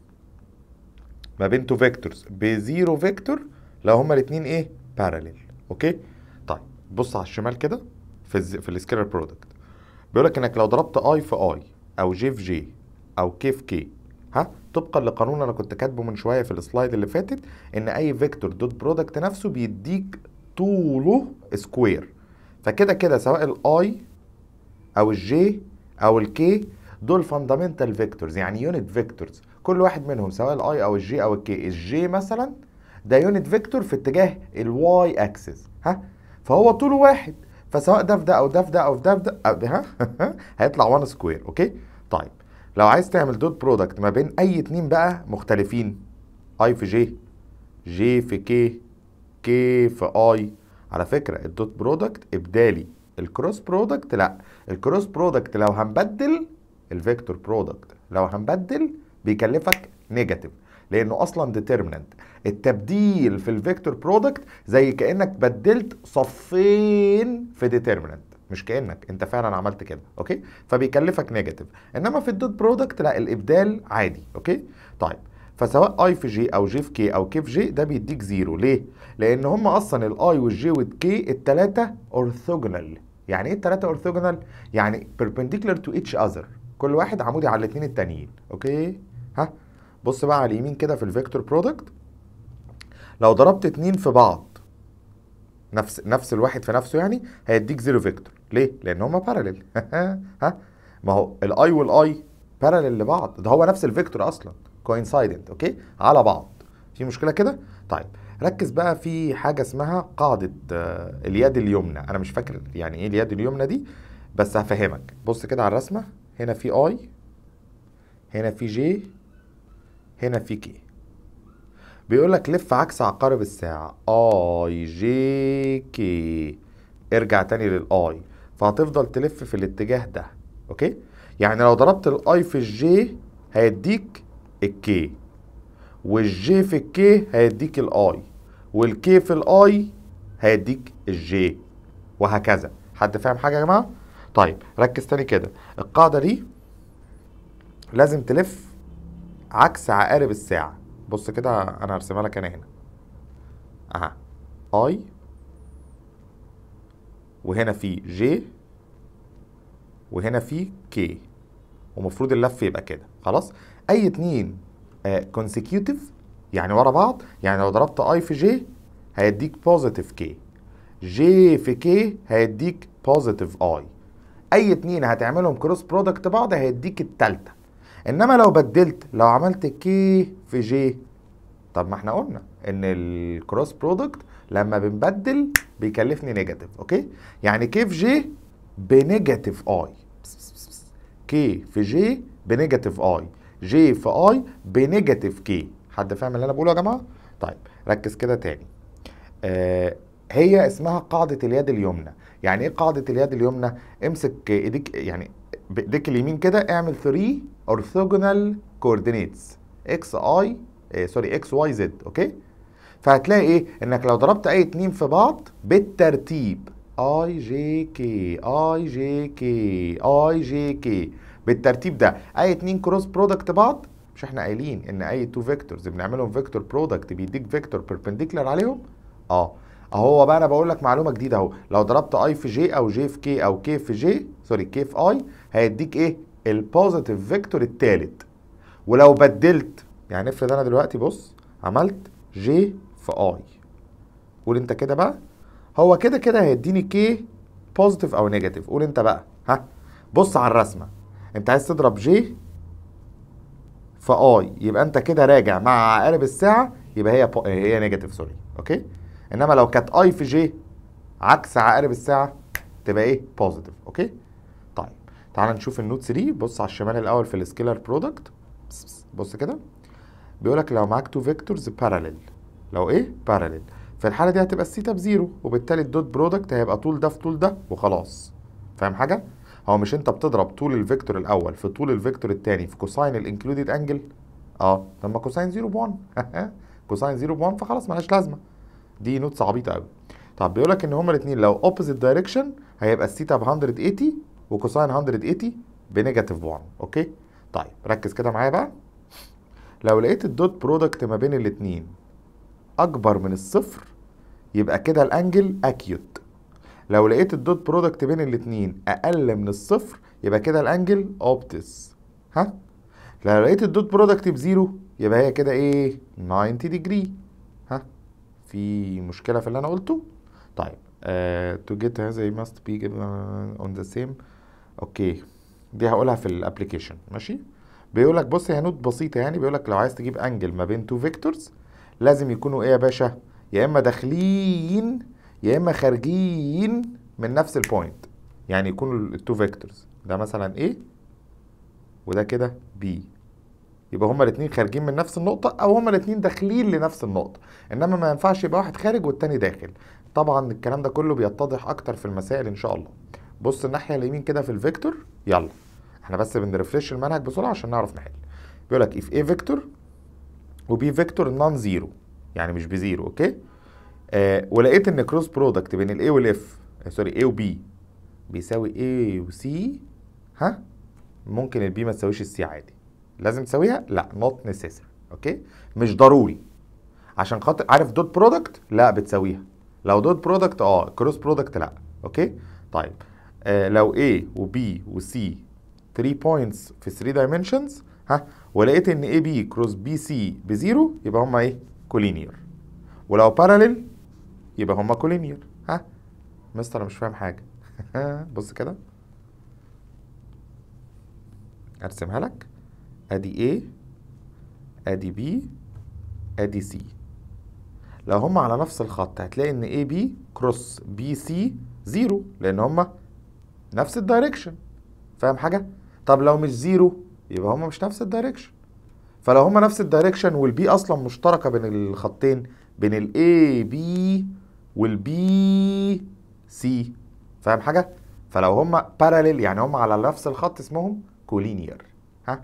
ما بين تو فيكتورز بزيرو فيكتور لو هما الاثنين ايه باراليل اوكي طيب بص على الشمال كده في الز... في السكيلر برودكت بيقول لك انك لو ضربت اي في اي او جي في جي او كي في كي ها طبقا لقانون انا كنت كاتبه من شويه في السلايد اللي فاتت ان اي فيكتور دوت برودكت نفسه بيديك طوله سكوير فكده كده سواء الاي او الجي او الكي دول فاندامنتال فيكتورز يعني يونت فيكتورز كل واحد منهم سواء الاي او الجي او الكي الجي مثلا ده يونت فيكتور في اتجاه الواي اكسس ها فهو طوله واحد فسواء ده في ده او ده في ده او في ده في ده ها هيطلع 1 سكوير اوكي طيب لو عايز تعمل دوت برودكت ما بين اي اتنين بقى مختلفين اي في جي جي في كي كي في اي على فكره الدوت برودكت ابدالي الكروس برودكت لا الكروس برودكت لو هنبدل الفيكتور برودكت لو هنبدل بيكلفك نيجاتيف لانه اصلا ديترمينانت التبديل في الفيكتور برودكت زي كانك بدلت صفين في ديترمينانت مش كانك انت فعلا عملت كده اوكي فبيكلفك نيجاتيف انما في الدوت برودكت لا الابدال عادي اوكي طيب فسواء اي في جي او جي في كي او كي في جي ده بيديك زيرو ليه لان هم اصلا الاي والجي والكي الثلاثه اورثوجونال يعني ايه الثلاثه اورثوجونال يعني perpendicular to each other كل واحد عمودي على الاثنين التانيين اوكي ها بص بقى على اليمين كده في الفيكتور برودكت لو ضربت اتنين في بعض نفس نفس الواحد في نفسه يعني هيديك زيرو فيكتور ليه لان هما باراليل ها ما هو الاي والاي باراليل لبعض ده هو نفس الفيكتور اصلا كوينسايدنت اوكي على بعض في مشكله كده طيب ركز بقى في حاجه اسمها قاعده آه، اليد اليمنى انا مش فاكر يعني ايه اليد اليمنى دي بس هفهمك بص كده على الرسمه هنا في اي هنا في جي هنا في كي بيقول لك لف عكس عقارب الساعة اي جي كي ارجع تاني للاي فهتفضل تلف في الاتجاه ده اوكي يعني لو ضربت الاي في الجي هيديك الكي والجي في الكي هيديك الاي والكي في الاي هيديك الجي وهكذا حد فاهم حاجة يا جماعة؟ طيب ركز تاني كده القاعدة دي لازم تلف عكس عقارب الساعة بص كده انا هرسمها لك انا هنا اها اي وهنا في جي وهنا في كي ومفروض اللف يبقى كده خلاص اي اتنين كونسيكيوتيف يعني ورا بعض يعني لو ضربت اي في جي هيديك بوزيتيف كي جي في كي هيديك بوزيتيف اي اي اتنين هتعملهم كروس برودكت بعض هيديك التالتة انما لو بدلت لو عملت كي في جي طب ما احنا قلنا ان الكروس برودكت لما بنبدل بيكلفني نيجاتيف اوكي يعني كي في جي بنيجاتيف اي كي في جي بنيجاتيف اي جي في اي بنيجاتيف كي حد فاهم اللي انا بقوله يا جماعه طيب ركز كده تاني آه هي اسمها قاعده اليد اليمنى يعني ايه قاعده اليد اليمنى امسك ايديك يعني بايديك اليمين كده اعمل 3 orthogonal coordinates x i سوري اكس واي زد اوكي فهتلاقي ايه انك لو ضربت اي اتنين في بعض بالترتيب اي جي كي اي جي كي اي جي كي بالترتيب ده اي اتنين كروس برودكت بعض مش احنا قايلين ان اي تو فيكتورز بنعملهم فيكتور برودكت بيديك فيكتور بيربنديكولار عليهم اه اهو بقى انا بقول لك معلومه جديده اهو لو ضربت اي في جي او جي في كي او كي في جي سوري كي في اي هيديك ايه البوزيتيف فيكتور الثالث ولو بدلت يعني افرض انا دلوقتي بص عملت جي في اي قول انت كده بقى هو كده كده هيديني كي بوزيتيف او نيجاتيف قول انت بقى ها بص على الرسمه انت عايز تضرب جي في اي يبقى انت كده راجع مع عقارب الساعه يبقى هي بو... هي نيجاتيف سوري اوكي انما لو كانت اي في جي عكس عقارب الساعه تبقى ايه بوزيتيف اوكي طيب تعال نشوف النوت 3 بص على الشمال الاول في السكيلر برودكت بص كده بيقول لك لو معاك تو فيكتورز باراليل لو ايه باراليل في الحاله دي هتبقى الثيتا بزيرو وبالتالي الدوت برودكت هيبقى طول ده في طول ده وخلاص فاهم حاجه هو مش انت بتضرب طول الفيكتور الاول في طول الفيكتور الثاني في كوساين الانكلودد انجل اه طب ما كوساين 0 ب 1 كوساين 0 ب 1 فخلاص ملهاش لازمه دي نوت عبيطه قوي طب بيقول لك ان هما الاثنين لو اوبوزيت دايركشن هيبقى الثيتا ب 180 وكوساين 180 بنيجاتيف 1 اوكي طيب ركز كده معايا بقى لو لقيت الدوت برودكت ما بين الاثنين اكبر من الصفر يبقى كده الانجل اكيوت لو لقيت الدوت برودكت بين الاثنين اقل من الصفر يبقى كده الانجل اوبتس ها لو لقيت الدوت برودكت بزيرو يبقى هي كده ايه 90 ديجري ها في مشكله في اللي انا قلته طيب uh, to get هذا you must be given on the same اوكي دي هقولها في الابلكيشن ماشي بيقول لك بص هي نوت بسيطه يعني بيقول لك لو عايز تجيب انجل ما بين تو فيكتورز لازم يكونوا ايه يا باشا يا اما داخلين يا اما خارجين من نفس البوينت يعني يكونوا التو فيكتورز ده مثلا A وده كده B يبقى هما الاثنين خارجين من نفس النقطة أو هما الاثنين داخلين لنفس النقطة إنما ما ينفعش يبقى واحد خارج والتاني داخل طبعا الكلام ده كله بيتضح أكتر في المسائل إن شاء الله بص الناحية اليمين كده في الفيكتور يلا احنا بس بنرفرش المنهج بسرعة عشان نعرف نحل بيقول لك if A فيكتور و B فيكتور نون زيرو يعني مش بزيرو اوكي آه ولقيت ان كروس برودكت بين الاي والاف آه سوري A و B بيساوي A و C ها ممكن البي ما تساويش السي عادي لازم تساويها لا نوت نيسيسري اوكي مش ضروري عشان خاطر عارف دوت برودكت لا بتساويها لو دوت برودكت اه كروس برودكت لا اوكي طيب آه لو A و B و C 3 بوينتس في 3 دايمنشنز ها ولقيت ان اي بي كروس بي سي بزيرو يبقى هما ايه كولينير ولو باراليل يبقى هما كولينير ها مستر أنا مش فاهم حاجه بص كده ارسمها لك ادي A ادي B ادي C لو هما على نفس الخط هتلاقي ان اي بي كروس بي سي زيرو لان هما نفس الدايركشن فاهم حاجه طب لو مش زيرو يبقى هما مش نفس الدايركشن فلو هما نفس الدايركشن والبي اصلا مشتركه بين الخطين بين الاي بي والبي سي فاهم حاجه فلو هما باراليل يعني هما على نفس الخط اسمهم كولينير ها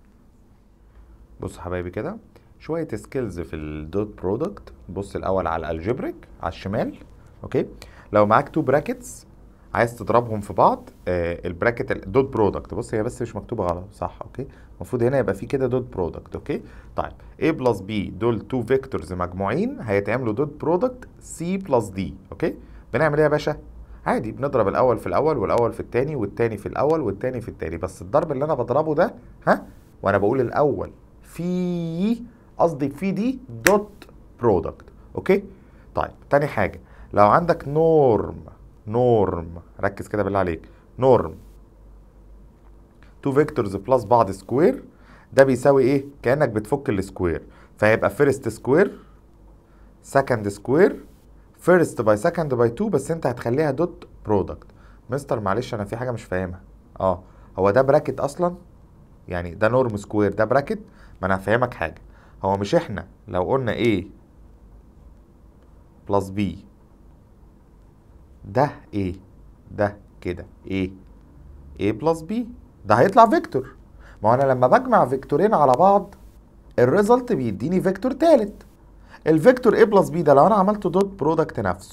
بص يا حبايبي كده شويه سكيلز في الدوت برودكت بص الاول على الالجبريك على الشمال اوكي لو معاك تو براكتس عايز تضربهم في بعض آه البراكت الدوت برودكت بص هي بس مش مكتوبه غلط صح اوكي المفروض هنا يبقى في كده دوت برودكت اوكي طيب A بلس B دول تو فيكتورز مجموعين هيتعملوا دوت برودكت C بلس D اوكي بنعمل ايه يا باشا عادي بنضرب الاول في الاول والاول في التاني والتاني في الاول والتاني في التاني بس الضرب اللي انا بضربه ده ها وانا بقول الاول في قصدي في دي دوت برودكت اوكي طيب تاني حاجه لو عندك نورم نورم ركز كده بالله عليك نورم تو فيكتورز بلس بعض سكوير ده بيساوي ايه كانك بتفك السكوير فهيبقى فيرست سكوير سكند سكوير فيرست باي سكند باي 2 بس انت هتخليها دوت برودكت مستر معلش انا في حاجه مش فاهمها اه هو ده براكت اصلا يعني ده نورم سكوير ده براكت ما انا هفهمك حاجه هو مش احنا لو قلنا A بلس B ده A ده كده A A بلس B ده هيطلع فيكتور ما هو انا لما بجمع فيكتورين على بعض الريزلت بيديني فيكتور تالت الفيكتور A بلس B ده لو انا عملت دوت برودكت نفسه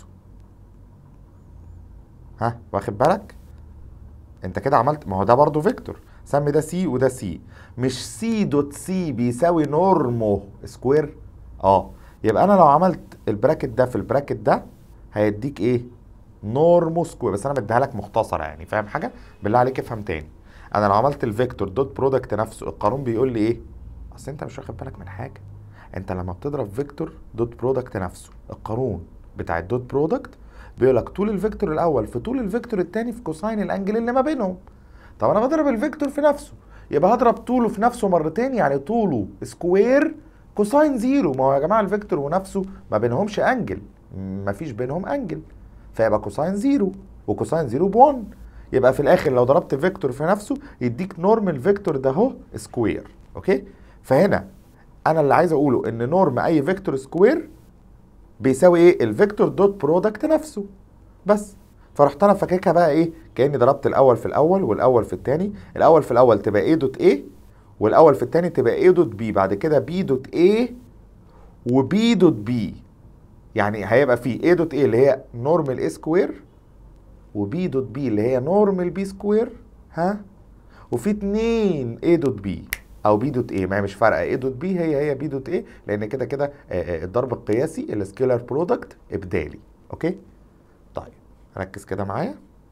ها واخد بالك انت كده عملت ما هو ده برضه فيكتور سمي ده سي وده سي مش سي دوت سي بيساوي نورمو سكوير اه يبقى انا لو عملت البراكت ده في البراكت ده هيديك ايه نورمو سكوير بس انا مديها لك مختصره يعني فاهم حاجه بالله عليك افهم تاني انا لو عملت الفيكتور دوت برودكت نفسه القانون بيقول لي ايه اصل انت مش واخد بالك من حاجه انت لما بتضرب فيكتور دوت برودكت نفسه القانون بتاع الدوت برودكت بيقول لك طول الفيكتور الاول في طول الفيكتور الثاني في كوساين الانجل اللي ما بينهم طب انا بضرب الفيكتور في نفسه يبقى هضرب طوله في نفسه مرتين يعني طوله سكوير كوساين زيرو ما هو يا جماعه الفيكتور ونفسه ما بينهمش انجل ما فيش بينهم انجل فيبقى كوساين زيرو وكوساين زيرو ب 1 يبقى في الاخر لو ضربت فيكتور في نفسه يديك نورم الفيكتور ده اهو سكوير اوكي فهنا انا اللي عايز اقوله ان نورم اي فيكتور سكوير بيساوي ايه الفيكتور دوت برودكت نفسه بس فرحت انا فاككها بقى ايه كاني ضربت الاول في الاول والاول في الثاني الاول في الاول تبقى ايه دوت ايه والاول في الثاني تبقى ايه دوت بي بعد كده بي دوت ايه وبي دوت بي يعني هيبقى في ايه دوت ايه اللي هي نورمال ايه سكوير وبي دوت بي اللي هي نورمال بي سكوير ها وفي اتنين ايه دوت بي او بي دوت ايه ما هي مش فارقه ايه دوت بي هي هي بي دوت ايه لان كده كده آه، آه، الضرب القياسي السكيلر برودكت ابدالي اوكي طيب ركز كده معايا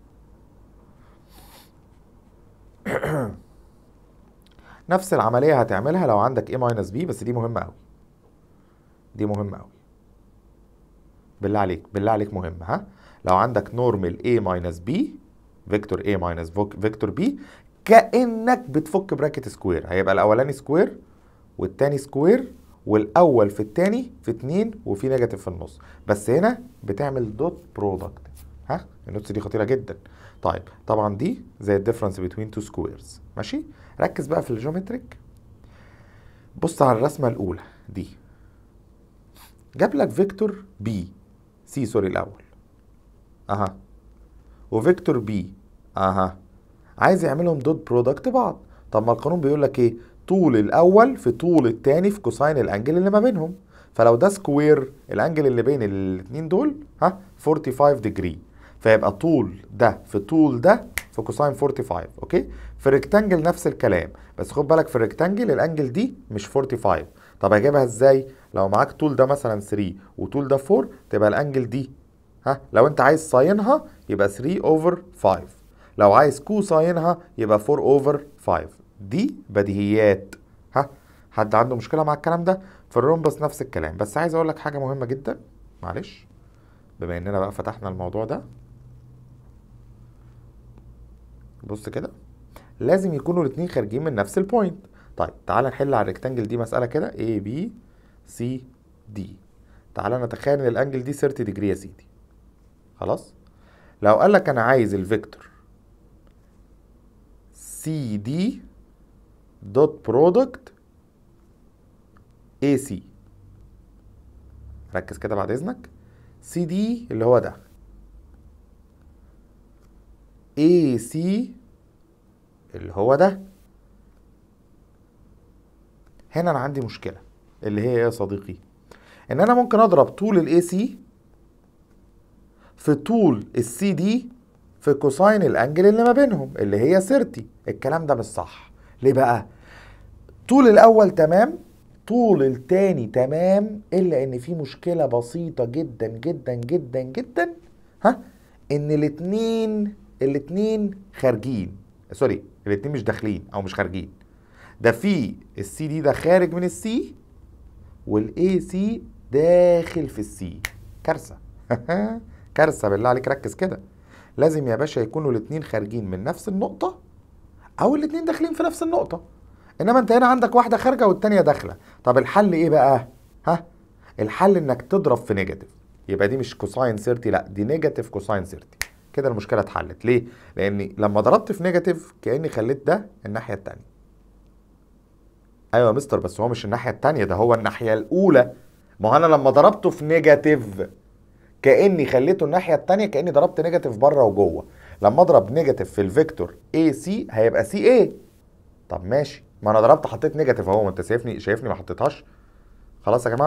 نفس العمليه هتعملها لو عندك a ماينس b بس دي مهمه قوي دي مهمه قوي بالله عليك بالله عليك مهمه ها لو عندك نورمال a ماينس b فيكتور a ماينس فيكتور b كانك بتفك براكت سكوير هيبقى الاولاني سكوير والتاني سكوير والاول في التاني في اتنين وفي نيجاتيف في النص بس هنا بتعمل دوت برودكت ها النوتس دي خطيره جدا طيب طبعا دي زي الديفرنس بين تو سكويرز ماشي ركز بقى في الجيومتريك بص على الرسمه الاولى دي جاب لك فيكتور بي سي سوري الاول اها وفيكتور بي اها عايز يعملهم دوت برودكت بعض طب ما القانون بيقول لك ايه طول الاول في طول التاني في كوساين الانجل اللي ما بينهم فلو ده سكوير الانجل اللي بين الاثنين دول ها 45 ديجري فيبقى طول ده في طول ده في كوساين 45 اوكي في الريكتانجل نفس الكلام بس خد بالك في الريكتانجل الانجل دي مش 45 طب هجيبها ازاي لو معاك طول ده مثلا 3 وطول ده 4 تبقى الانجل دي ها لو انت عايز ساينها يبقى 3 اوفر 5 لو عايز كوساينها يبقى 4 اوفر 5 دي بديهيات ها حد عنده مشكله مع الكلام ده في الرومبس نفس الكلام بس عايز اقول لك حاجه مهمه جدا معلش بما اننا بقى فتحنا الموضوع ده بص كده لازم يكونوا الاثنين خارجين من نفس البوينت طيب تعال نحل على الريكتانجل دي مساله كده A B C D تعال نتخيل ان الانجل دي 30 ديجري يا سيدي خلاص لو قال لك انا عايز الفيكتور سي دي دوت برودكت اي سي ركز كده بعد اذنك سي دي اللي هو ده اي سي اللي هو ده هنا انا عندي مشكله اللي هي ايه يا صديقي ان انا ممكن اضرب طول الاي سي في طول السي دي في كوساين الانجل اللي ما بينهم اللي هي 30 الكلام ده مش صح ليه بقى طول الاول تمام طول التاني تمام الا ان في مشكله بسيطه جدا جدا جدا جدا ها ان الاتنين الاتنين خارجين سوري الاتنين مش داخلين او مش خارجين ده في السي دي ده خارج من السي والاي سي داخل في السي كارثه كارثه بالله عليك ركز كده لازم يا باشا يكونوا الاتنين خارجين من نفس النقطه او الاتنين داخلين في نفس النقطه انما انت هنا عندك واحده خارجه والتانيه داخله طب الحل ايه بقى ها الحل انك تضرب في نيجاتيف يبقى دي مش كوساين 30 لا دي نيجاتيف كوساين 30 كده المشكله اتحلت ليه لاني لما ضربت في نيجاتيف كاني خليت ده الناحيه التانيه ايوه يا مستر بس هو مش الناحيه التانيه ده هو الناحيه الاولى ما هو انا لما ضربته في نيجاتيف كاني خليته الناحيه التانيه كاني ضربت نيجاتيف بره وجوه لما اضرب نيجاتيف في الفيكتور اي سي هيبقى سي اي طب ماشي ما انا ضربت حطيت نيجاتيف اهو ما انت شايفني شايفني ما حطيتهاش خلاص يا جماعه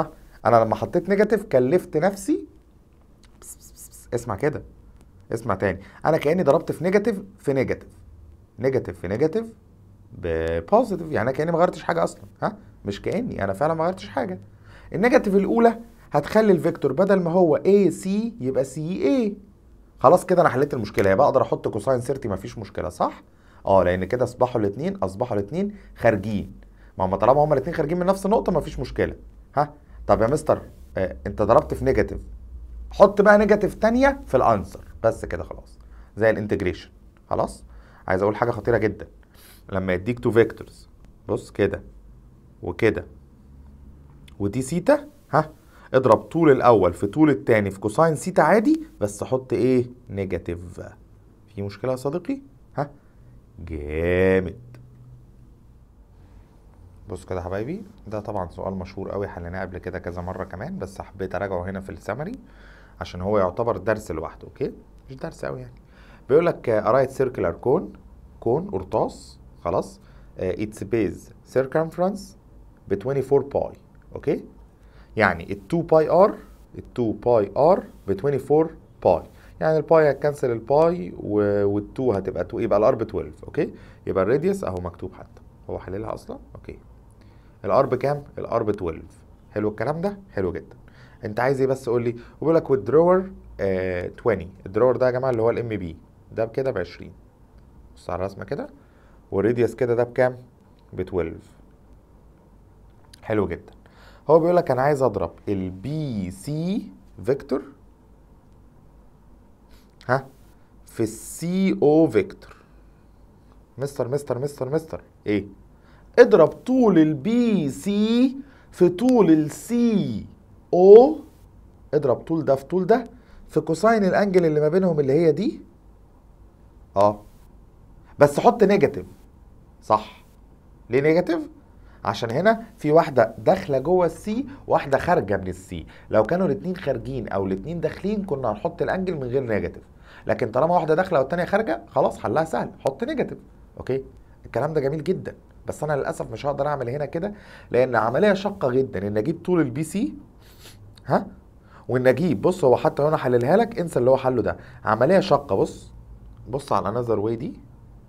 انا لما حطيت نيجاتيف كلفت نفسي بس بس بس بس. اسمع كده اسمع تاني انا كاني ضربت في نيجاتيف في نيجاتيف نيجاتيف في نيجاتيف ببوزيتيف يعني انا كاني ما غيرتش حاجه اصلا ها مش كاني انا فعلا ما غيرتش حاجه النيجاتيف الاولى هتخلي الفيكتور بدل ما هو اي سي يبقى سي اي خلاص كده انا حليت المشكله يبقى اقدر احط كوساين سيرتي مفيش مشكله صح اه لان كده اصبحوا الاثنين اصبحوا الاثنين خارجين ما هم طالما هما الاثنين خارجين من نفس النقطه مفيش مشكله ها طب يا مستر آه انت ضربت في نيجاتيف حط بقى نيجاتيف تانية في الانسر بس كده خلاص زي الانتجريشن خلاص عايز اقول حاجه خطيره جدا لما يديك تو فيكتورز بص كده وكده ودي سيتا ها اضرب طول الاول في طول التاني في كوساين سيتا عادي بس حط ايه نيجاتيف في مشكله يا صديقي ها جامد بص كده يا حبايبي ده طبعا سؤال مشهور قوي حليناه قبل كده كذا مره كمان بس حبيت اراجعه هنا في السمري عشان هو يعتبر درس لوحده اوكي مش درس قوي يعني بيقول لك رايت سيركلر كون كون قرطاس خلاص اتس بيز سيركمفرنس ب 24 باي اوكي يعني ال 2 باي ار ال 2 باي ار ب 24 باي يعني الباي هتكنسل الباي وال 2 هتبقى 2 يبقى الار ب 12 اوكي يبقى الراديوس اهو مكتوب حتى هو حللها اصلا اوكي الار بكام الار ب 12 حلو الكلام ده حلو جدا انت عايز ايه بس قول لي وبيقول لك والدرور آه 20 الدرور ده يا جماعه اللي هو الام بي ده بكده ب 20 بص على الرسمه كده والراديوس كده ده بكام ب 12 حلو جدا هو بيقول لك انا عايز اضرب البي سي فيكتور ها في السي او فيكتور مستر مستر مستر مستر ايه اضرب طول البي سي في طول السي او اضرب طول ده في طول ده في كوساين الانجل اللي ما بينهم اللي هي دي اه بس حط نيجاتيف صح ليه نيجاتيف عشان هنا في واحده داخله جوه السي واحده خارجه من السي لو كانوا الاثنين خارجين او الاثنين داخلين كنا هنحط الانجل من غير نيجاتيف لكن طالما واحده داخله والثانيه خارجه خلاص حلها سهل حط نيجاتيف اوكي الكلام ده جميل جدا بس انا للاسف مش هقدر اعمل هنا كده لان عمليه شاقه جدا ان اجيب طول البي سي ها وان اجيب بص هو حتى لو انا حللها لك انسى اللي هو حله ده عمليه شاقه بص بص على انذر واي دي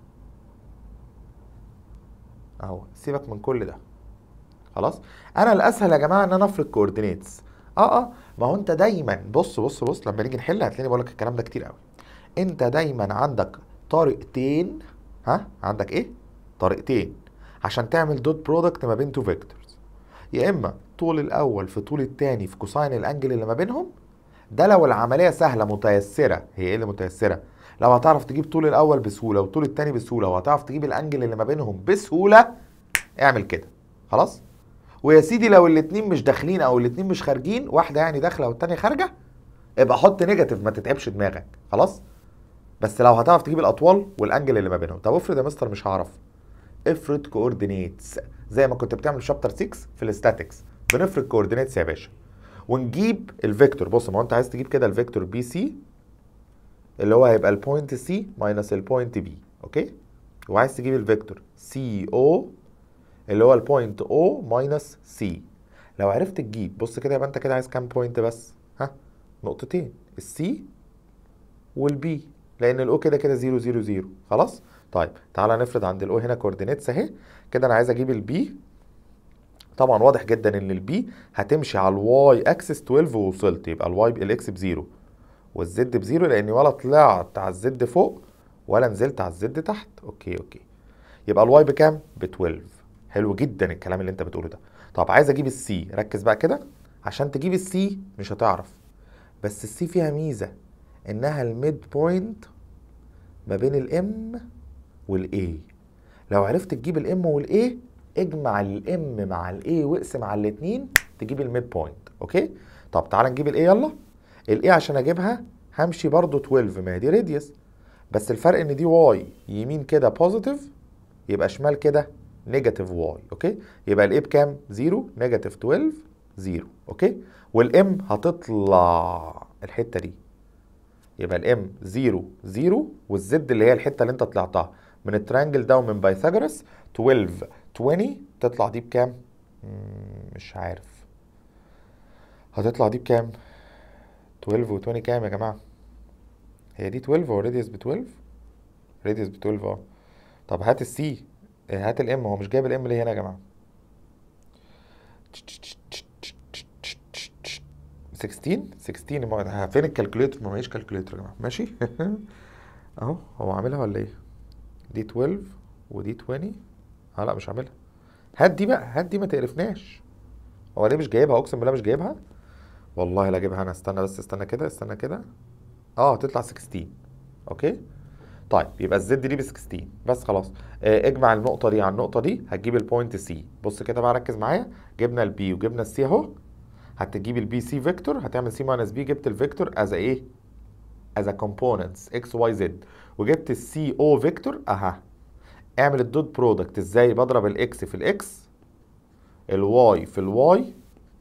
اهو سيبك من كل ده خلاص انا الاسهل يا جماعه ان انا افرض كوردينيتس اه اه ما هو انت دايما بص بص بص لما نيجي نحل هتلاقيني بقول لك الكلام ده كتير قوي انت دايما عندك طريقتين ها عندك ايه طريقتين عشان تعمل دوت برودكت ما بين تو فيكتورز يا اما طول الاول في طول التاني في كوساين الانجل اللي ما بينهم ده لو العمليه سهله متيسره هي ايه اللي متيسره لو هتعرف تجيب طول الاول بسهوله وطول التاني بسهوله وهتعرف تجيب الانجل اللي ما بينهم بسهوله اعمل كده خلاص ويا سيدي لو الاتنين مش داخلين او الاتنين مش خارجين واحده يعني داخله والتانيه خارجه ابقى حط نيجاتيف ما تتعبش دماغك خلاص بس لو هتعرف تجيب الاطوال والانجل اللي ما بينهم طب افرض يا مستر مش هعرف افرض كوردينيتس زي ما كنت بتعمل في شابتر 6 في الاستاتكس بنفرض كوردينيتس يا باشا ونجيب الفيكتور بص ما هو انت عايز تجيب كده الفيكتور بي سي اللي هو هيبقى البوينت سي ماينس البوينت بي اوكي وعايز تجيب الفيكتور سي او اللي هو البوينت او ماينس سي لو عرفت تجيب بص كده يبقى انت كده عايز كام بوينت بس ها نقطتين السي والبي لان الاو كده كده 0 0 0 خلاص طيب تعالى نفرض عند الاو هنا كوردينيتس اهي كده انا عايز اجيب البي طبعا واضح جدا ان البي هتمشي على الواي اكسس 12 ووصلت يبقى الواي الاكس بزيرو والزد بزيرو لاني ولا طلعت على الزد فوق ولا نزلت على الزد تحت اوكي اوكي يبقى الواي بكام ب 12 حلو جدا الكلام اللي انت بتقوله ده طب عايز اجيب السي ركز بقى كده عشان تجيب السي مش هتعرف بس السي فيها ميزه انها الميد بوينت ما بين الام والاي لو عرفت تجيب الام والاي اجمع الام مع الاي واقسم على الاثنين تجيب الميد بوينت اوكي طب تعالى نجيب الاي يلا الاي عشان اجيبها همشي برضو 12 ما هي دي راديوس بس الفرق ان دي واي يمين كده بوزيتيف يبقى شمال كده نيجاتيف واي اوكي يبقى الاي بكام 0 نيجاتيف 12 0 اوكي والام هتطلع الحته دي يبقى الام 0 0 والزد اللي هي الحته اللي انت طلعتها من الترانجل ده ومن بايثاغورس 12 20 تطلع دي بكام مم، مش عارف هتطلع دي بكام 12 و20 كام يا جماعه هي دي 12 هو راديوس ب 12 راديوس ب 12 اه طب هات السي هات الام هو مش جايب الام ليه هنا يا جماعه 16 16 ما- فين الكالكوليتر ما معيش كالكوليتر يا جماعه ماشي اهو هو عاملها ولا ايه دي 12 ودي 20 اه لا مش عاملها هات دي بقى هات دي ما تقرفناش هو ليه مش جايبها اقسم بالله مش جايبها والله لا اجيبها انا استنى بس استنى كده استنى كده اه هتطلع 16 اوكي طيب يبقى الزد دي ب 16 بس خلاص آه اجمع النقطه دي على النقطه دي هتجيب البوينت سي بص كده بقى ركز معايا جبنا البي وجبنا السي اهو هتجيب البي سي فيكتور هتعمل سي ماينس بي جبت الفيكتور از ايه از ا كومبوننتس اكس واي زد وجبت السي او فيكتور اها اعمل الدوت برودكت ازاي بضرب الاكس في الاكس الواي في الواي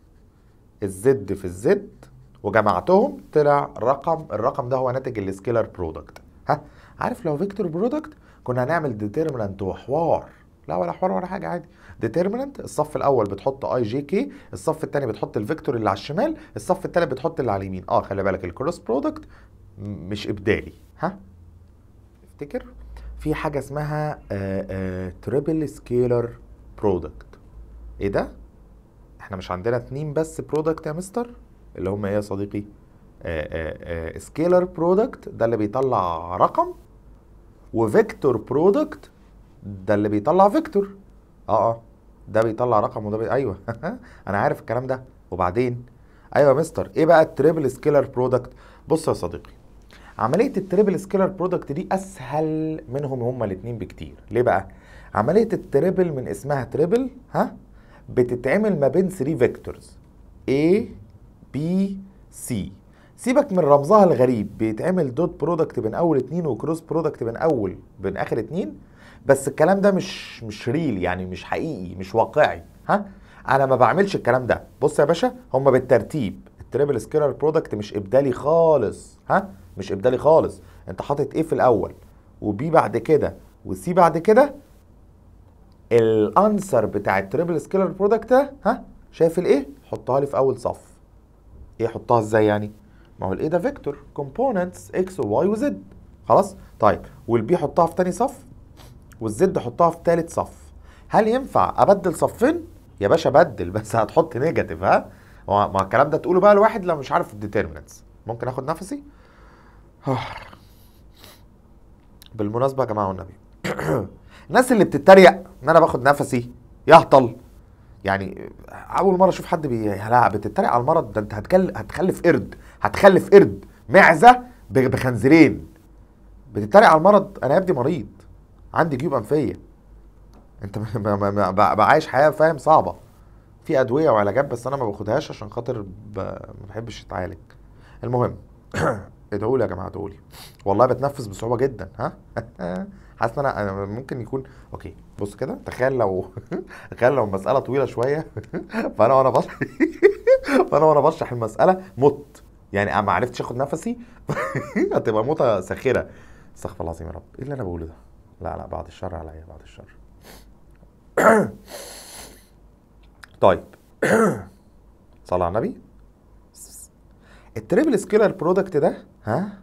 الزد في الزد وجمعتهم طلع رقم الرقم ده هو ناتج السكيلر برودكت ها عارف لو فيكتور برودكت كنا هنعمل ديترمينانت وحوار لا ولا حوار ولا حاجه عادي ديترمينانت الصف الاول بتحط اي جي كي الصف الثاني بتحط الفيكتور اللي على الشمال الصف الثالث بتحط اللي على اليمين اه خلي بالك الكروس برودكت مش ابدالي ها افتكر في حاجه اسمها تريبل سكيلر برودكت ايه ده احنا مش عندنا اتنين بس برودكت يا مستر اللي هم ايه يا صديقي سكيلر برودكت ده اللي بيطلع رقم وفيكتور برودكت ده اللي بيطلع فيكتور اه اه ده بيطلع رقم وده بي... ايوه انا عارف الكلام ده وبعدين ايوه يا مستر ايه بقى التريبل سكيلر برودكت بص يا صديقي عمليه التريبل سكيلر برودكت دي اسهل منهم هما الاثنين بكتير ليه بقى عمليه التريبل من اسمها تريبل ها بتتعمل ما بين 3 فيكتورز A B C سيبك من رمزها الغريب بيتعمل دوت برودكت بين اول اتنين وكروس برودكت بين اول بين اخر اتنين بس الكلام ده مش مش ريل يعني مش حقيقي مش واقعي ها انا ما بعملش الكلام ده بص يا باشا هما بالترتيب التريبل سكيلر برودكت مش ابدالي خالص ها مش ابدالي خالص انت حاطط ايه في الاول وبي بعد كده وسي بعد كده الانسر بتاع التريبل سكيلر برودكت ده ها شايف الايه حطها لي في اول صف ايه حطها ازاي يعني ما هو الايه ده فيكتور كومبوننتس اكس وواي وزد خلاص طيب والبي حطها في تاني صف والزد حطها في تالت صف هل ينفع ابدل صفين يا باشا بدل بس هتحط نيجاتيف ها هو ما الكلام ده تقوله بقى لواحد لو مش عارف الديترمينتس ممكن اخد نفسي بالمناسبه يا جماعه والنبي الناس اللي بتتريق ان انا باخد نفسي يهطل يعني اول مره اشوف حد بي لا بتتريق على المرض ده انت هتكل... هتخلف قرد هتخلف قرد معزه ب- بخنزيرين بتتريق على المرض انا يا ابني مريض عندي جيوب انفيه انت ب- ب- ب- ب- بعيش حياه فاهم صعبه في ادويه وعلاجات بس انا ما باخدهاش عشان خاطر ب... ما بحبش اتعالج المهم ادعوا لي يا جماعه ادعوا لي والله بتنفس بصعوبه جدا ها حاسس ان انا أنا ممكن يكون اوكي بص كده تخيل لو تخيل لو المساله طويله شويه فانا وانا بشرح فانا وانا بشرح المساله مت يعني ما عرفتش اخد نفسي هتبقى موتة ساخره استغفر الله العظيم يا رب ايه اللي انا بقوله ده لا لا بعد الشر عليا بعد الشر طيب صلى على النبي التريبل سكيلر برودكت ده ها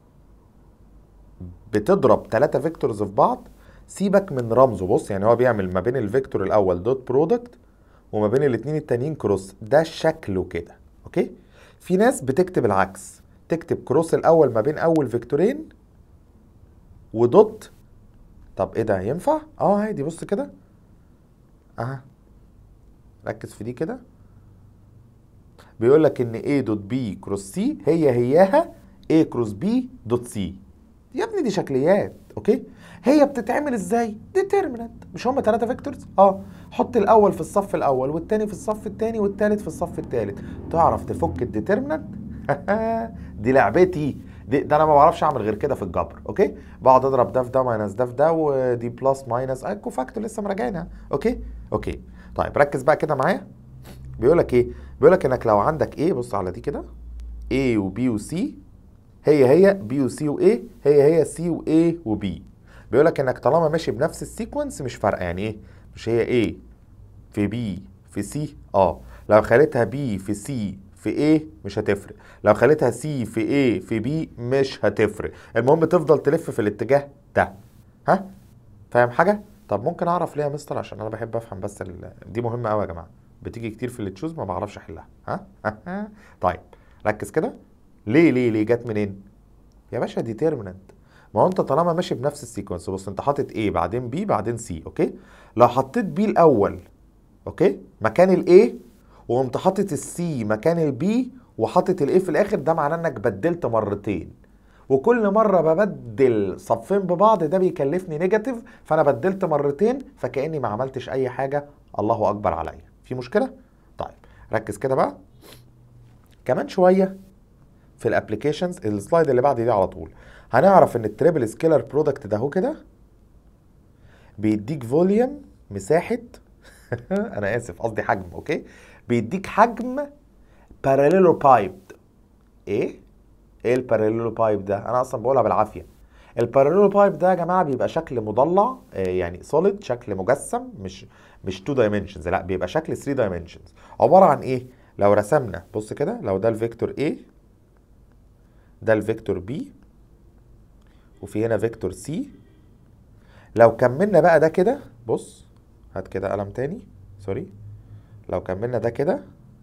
بتضرب ثلاثة فيكتورز في بعض سيبك من رمزه بص يعني هو بيعمل ما بين الفيكتور الاول دوت برودكت وما بين الاثنين التانيين كروس ده شكله كده اوكي في ناس بتكتب العكس تكتب كروس الاول ما بين اول فيكتورين ودوت طب ايه ده ينفع اه عادي بص كده اها ركز في دي كده بيقول لك ان A دوت B كروس C هي هياها A كروس B دوت C يا ابني دي شكليات اوكي هي بتتعمل ازاي ديترمينانت مش هم ثلاثه فيكتورز اه حط الاول في الصف الاول والتاني في الصف التاني والتالت في الصف التالت تعرف تفك الديترمينانت دي لعبتي دي ده انا ما بعرفش اعمل غير كده في الجبر اوكي بقعد اضرب ده في ده ماينس ده في ده ودي بلس ماينس ايكو فاكتور لسه مراجعينها اوكي اوكي طيب ركز بقى كده معايا بيقول لك ايه بيقول لك انك لو عندك ايه بص على دي كده A و B و C هي هي B و C و A هي هي C و A و B بيقول لك انك طالما ماشي بنفس السيكونس مش فارقه يعني ايه مش هي A في B في C اه لو خليتها B في C في A مش هتفرق لو خليتها C في A في B مش هتفرق المهم تفضل تلف في الاتجاه ده ها فاهم حاجه طب ممكن اعرف ليه يا مستر عشان انا بحب افهم بس ال... دي مهمه قوي يا جماعه بتيجي كتير في التشوز ما بعرفش احلها ها طيب ركز كده ليه ليه ليه جت منين يا باشا ديترمينانت ما هو انت طالما ماشي بنفس السيكونس بص انت حاطط A بعدين B بعدين C اوكي لو حطيت B الاول اوكي مكان الاي وقمت حاطط السي مكان البي وحاطط الاي في الاخر ده معناه انك بدلت مرتين وكل مره ببدل صفين ببعض ده بيكلفني نيجاتيف فانا بدلت مرتين فكاني ما عملتش اي حاجه الله اكبر عليا في مشكله طيب ركز كده بقى كمان شويه في الابلكيشنز السلايد اللي بعد دي على طول هنعرف ان التريبل سكيلر برودكت ده هو كده بيديك فوليوم مساحه انا اسف قصدي حجم اوكي بيديك حجم باراليلو بايب ايه ايه الباراليلو بايب ده انا اصلا بقولها بالعافيه الباراليلو بايب ده يا جماعه بيبقى شكل مضلع آه، يعني سوليد شكل مجسم مش مش 2 دايمنشنز لا بيبقى شكل 3 دايمنشنز عباره عن ايه لو رسمنا بص كده لو ده الفيكتور A ده الفيكتور B وفي هنا فيكتور C لو كملنا بقى ده كده بص هات كده قلم تاني سوري لو كملنا ده كده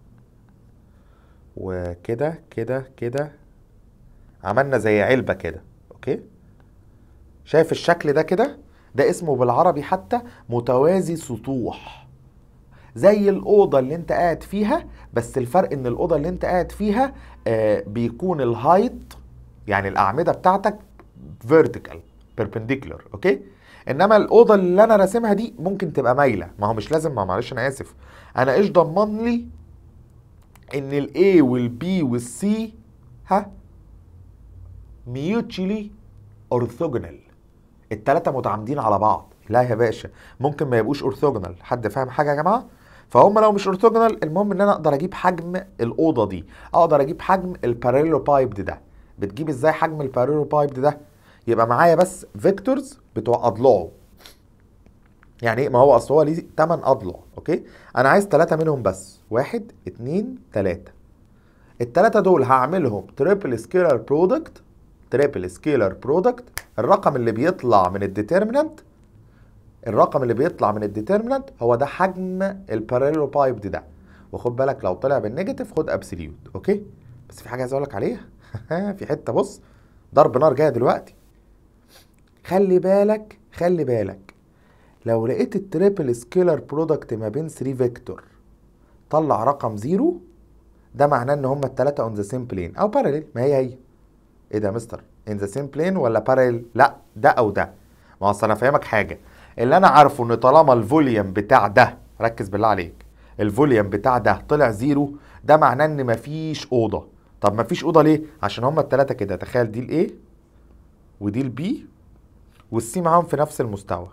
وكده كده كده عملنا زي علبة كده اوكي شايف الشكل ده كده ده اسمه بالعربي حتى متوازي سطوح زي الأوضة اللي انت قاعد فيها بس الفرق ان الأوضة اللي انت قاعد فيها آه بيكون الهايت يعني الأعمدة بتاعتك vertical perpendicular اوكي انما الاوضه اللي انا راسمها دي ممكن تبقى مايله ما هو مش لازم ما معلش انا اسف انا ايش ضمن لي ان الاي والبي والسي ها ميوتشلي اورثوجونال التلاتة متعامدين على بعض لا يا باشا ممكن ما يبقوش اورثوجونال حد فاهم حاجه يا جماعه فهم لو مش اورثوجونال المهم ان انا اقدر اجيب حجم الاوضه دي اقدر اجيب حجم الباريلو بايب ده بتجيب ازاي حجم الباريلو بايب ده يبقى معايا بس فيكتورز بتوع اضلاعه يعني ايه ما هو اصل هو ليه 8 اضلاع اوكي انا عايز ثلاثة منهم بس واحد اتنين تلاتة التلاتة دول هعملهم تريبل سكيلر برودكت تريبل سكيلر برودكت الرقم اللي بيطلع من الديترمينانت الرقم اللي بيطلع من الديترمينانت هو ده حجم الباراليلو بايب دي ده وخد بالك لو طلع بالنيجاتيف خد ابسوليوت اوكي بس في حاجه عايز اقول لك عليها في حته بص ضرب نار جايه دلوقتي خلي بالك خلي بالك لو لقيت التريبل سكيلر برودكت ما بين 3 فيكتور طلع رقم زيرو ده معناه ان هما التلاتة اون ذا سيم بلين او باراليل ما هي هي ايه ده يا مستر ان ذا سيم بلين ولا باراليل لا ده او ده ما اصل انا فاهمك حاجه اللي انا عارفه ان طالما الفوليوم بتاع ده ركز بالله عليك الفوليوم بتاع ده طلع زيرو ده معناه ان مفيش اوضه طب مفيش اوضه ليه عشان هما التلاتة كده تخيل دي الايه ودي البي والسي معاهم في نفس المستوى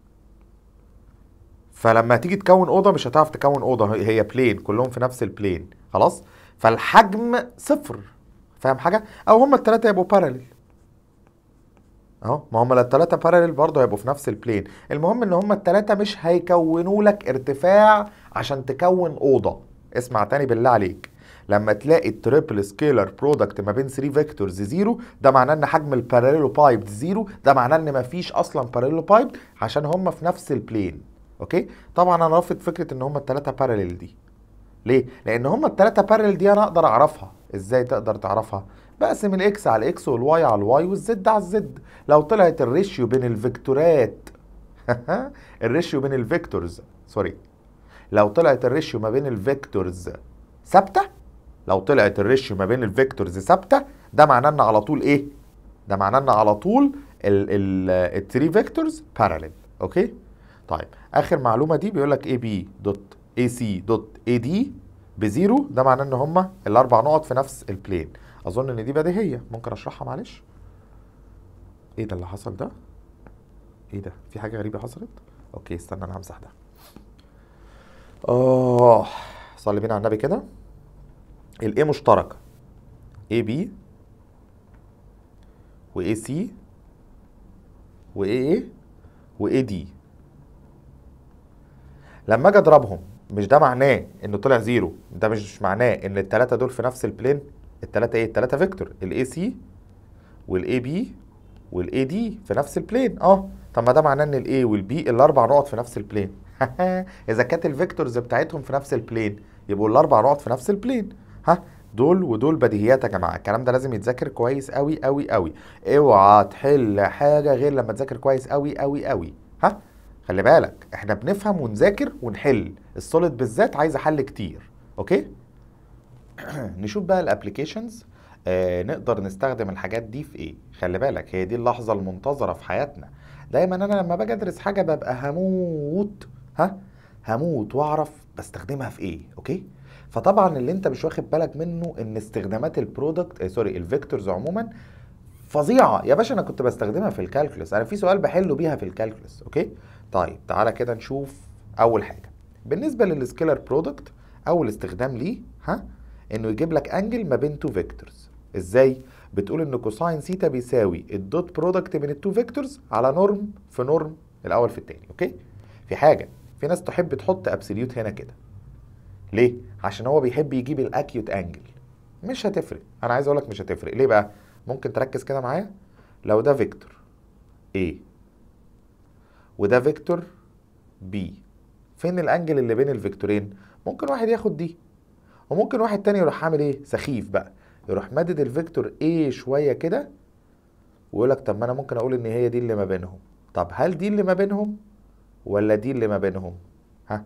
فلما تيجي تكون اوضه مش هتعرف تكون اوضه هي بلين كلهم في نفس البلين خلاص فالحجم صفر فاهم حاجه او هما الثلاثه يبقوا باراليل اهو ما هما الثلاثه باراليل برضه هيبقوا في نفس البلين المهم ان هما الثلاثه مش هيكونوا لك ارتفاع عشان تكون اوضه اسمع تاني بالله عليك لما تلاقي التريبل سكيلر برودكت ما بين 3 فيكتورز زيرو ده معناه ان حجم الباراليلو بايب زيرو ده معناه ان مفيش اصلا باراليلو بايب عشان هما في نفس البلين اوكي طبعا انا رافض فكره ان هما الثلاثه باراليل دي ليه لان هما الثلاثه باراليل دي انا اقدر اعرفها ازاي تقدر تعرفها بقسم الاكس على الاكس والواي على الواي والزد على الزد لو طلعت الريشيو بين الفيكتورات الريشيو بين الفيكتورز سوري لو طلعت الريشيو ما بين الفيكتورز ثابته لو طلعت الريشيو ما بين الفيكتورز ثابته ده معناه ان على طول ايه ده معناه ان على طول الثري فيكتورز باراليل اوكي طيب اخر معلومه دي بيقول لك اي بي دوت اي سي دوت اي دي بزيرو ده معناه ان هما الاربع نقط في نفس البلين اظن ان دي بديهيه ممكن اشرحها معلش ايه ده اللي حصل ده ايه ده في حاجه غريبه حصلت اوكي استنى انا همسح ده اه صلي بينا على النبي كده الاي مشتركه اي بي واي سي واي اي واي دي لما اجي اضربهم مش ده معناه انه طلع زيرو ده مش معناه ان التلاتة دول في نفس البلين التلاتة ايه التلاتة فيكتور الاي سي والاي بي والاي دي في نفس البلين اه طب ما ده معناه ان الاي والبي الاربع نقط في نفس البلين اذا كانت الفيكتورز بتاعتهم في نفس البلين يبقوا الاربع نقط في نفس البلين ها دول ودول بديهيات يا جماعه الكلام ده لازم يتذاكر كويس قوي قوي قوي اوعى تحل حاجه غير لما تذاكر كويس قوي قوي قوي ها خلي بالك احنا بنفهم ونذاكر ونحل السوليد بالذات عايزه حل كتير اوكي نشوف بقى الابلكيشنز آه نقدر نستخدم الحاجات دي في ايه خلي بالك هي دي اللحظه المنتظره في حياتنا دايما انا لما باجي ادرس حاجه ببقى هموت ها هموت واعرف بستخدمها في ايه اوكي فطبعا اللي انت مش واخد بالك منه ان استخدامات البرودكت آه سوري الفيكتورز عموما فظيعه يا باشا انا كنت بستخدمها في الكالكولس انا في سؤال بحله بيها في الكالكولس اوكي طيب تعالى كده نشوف اول حاجه بالنسبه للسكيلر برودكت اول استخدام ليه ها انه يجيب لك انجل ما بين تو فيكتورز ازاي بتقول ان كوساين سيتا بيساوي الدوت برودكت من التو فيكتورز على نورم في نورم الاول في التاني اوكي في حاجه في ناس تحب تحط ابسوليوت هنا كده ليه عشان هو بيحب يجيب الاكيوت انجل مش هتفرق انا عايز اقول لك مش هتفرق ليه بقى ممكن تركز كده معايا لو ده فيكتور A وده فيكتور B فين الانجل اللي بين الفيكتورين ممكن واحد ياخد دي وممكن واحد تاني يروح عامل ايه سخيف بقى يروح مدد الفيكتور A شويه كده ويقول لك طب ما انا ممكن اقول ان هي دي اللي ما بينهم طب هل دي اللي ما بينهم ولا دي اللي ما بينهم ها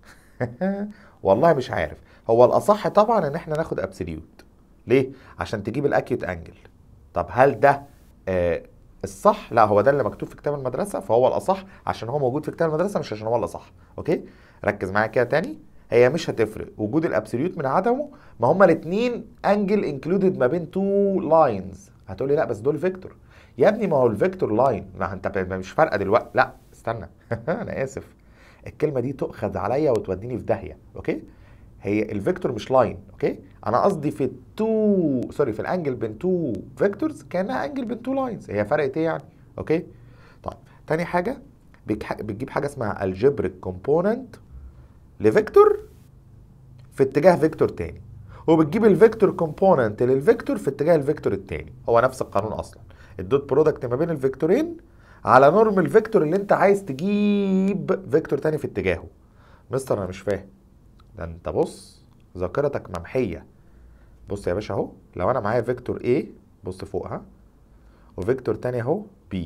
والله مش عارف هو الاصح طبعا ان احنا ناخد ابسوليوت ليه عشان تجيب الاكيوت انجل طب هل ده آه الصح لا هو ده اللي مكتوب في كتاب المدرسه فهو الاصح عشان هو موجود في كتاب المدرسه مش عشان هو الاصح اوكي ركز معايا كده تاني هي مش هتفرق وجود الابسوليوت من عدمه ما هما الاثنين انجل انكلودد ما بين تو لاينز هتقولي لا بس دول فيكتور يا ابني ما هو الفيكتور لاين ما انت مش فارقه دلوقتي لا استنى انا اسف الكلمه دي تؤخذ عليا وتوديني في داهيه اوكي هي الفيكتور مش لاين اوكي انا قصدي في التو سوري في الانجل بين تو فيكتورز كانها انجل بين تو لاينز هي فرقت ايه يعني اوكي طيب تاني حاجه بتجيب حاجه اسمها الجبريك كومبوننت لفيكتور في اتجاه فيكتور تاني وبتجيب الفيكتور كومبوننت للفيكتور في اتجاه الفيكتور التاني هو نفس القانون اصلا الدوت برودكت ما بين الفيكتورين على نورم الفيكتور اللي انت عايز تجيب فيكتور تاني في اتجاهه مستر انا مش فاهم ده انت بص ذاكرتك ممحيه بص يا باشا اهو لو انا معايا فيكتور A بص فوق ها وفيكتور تاني اهو B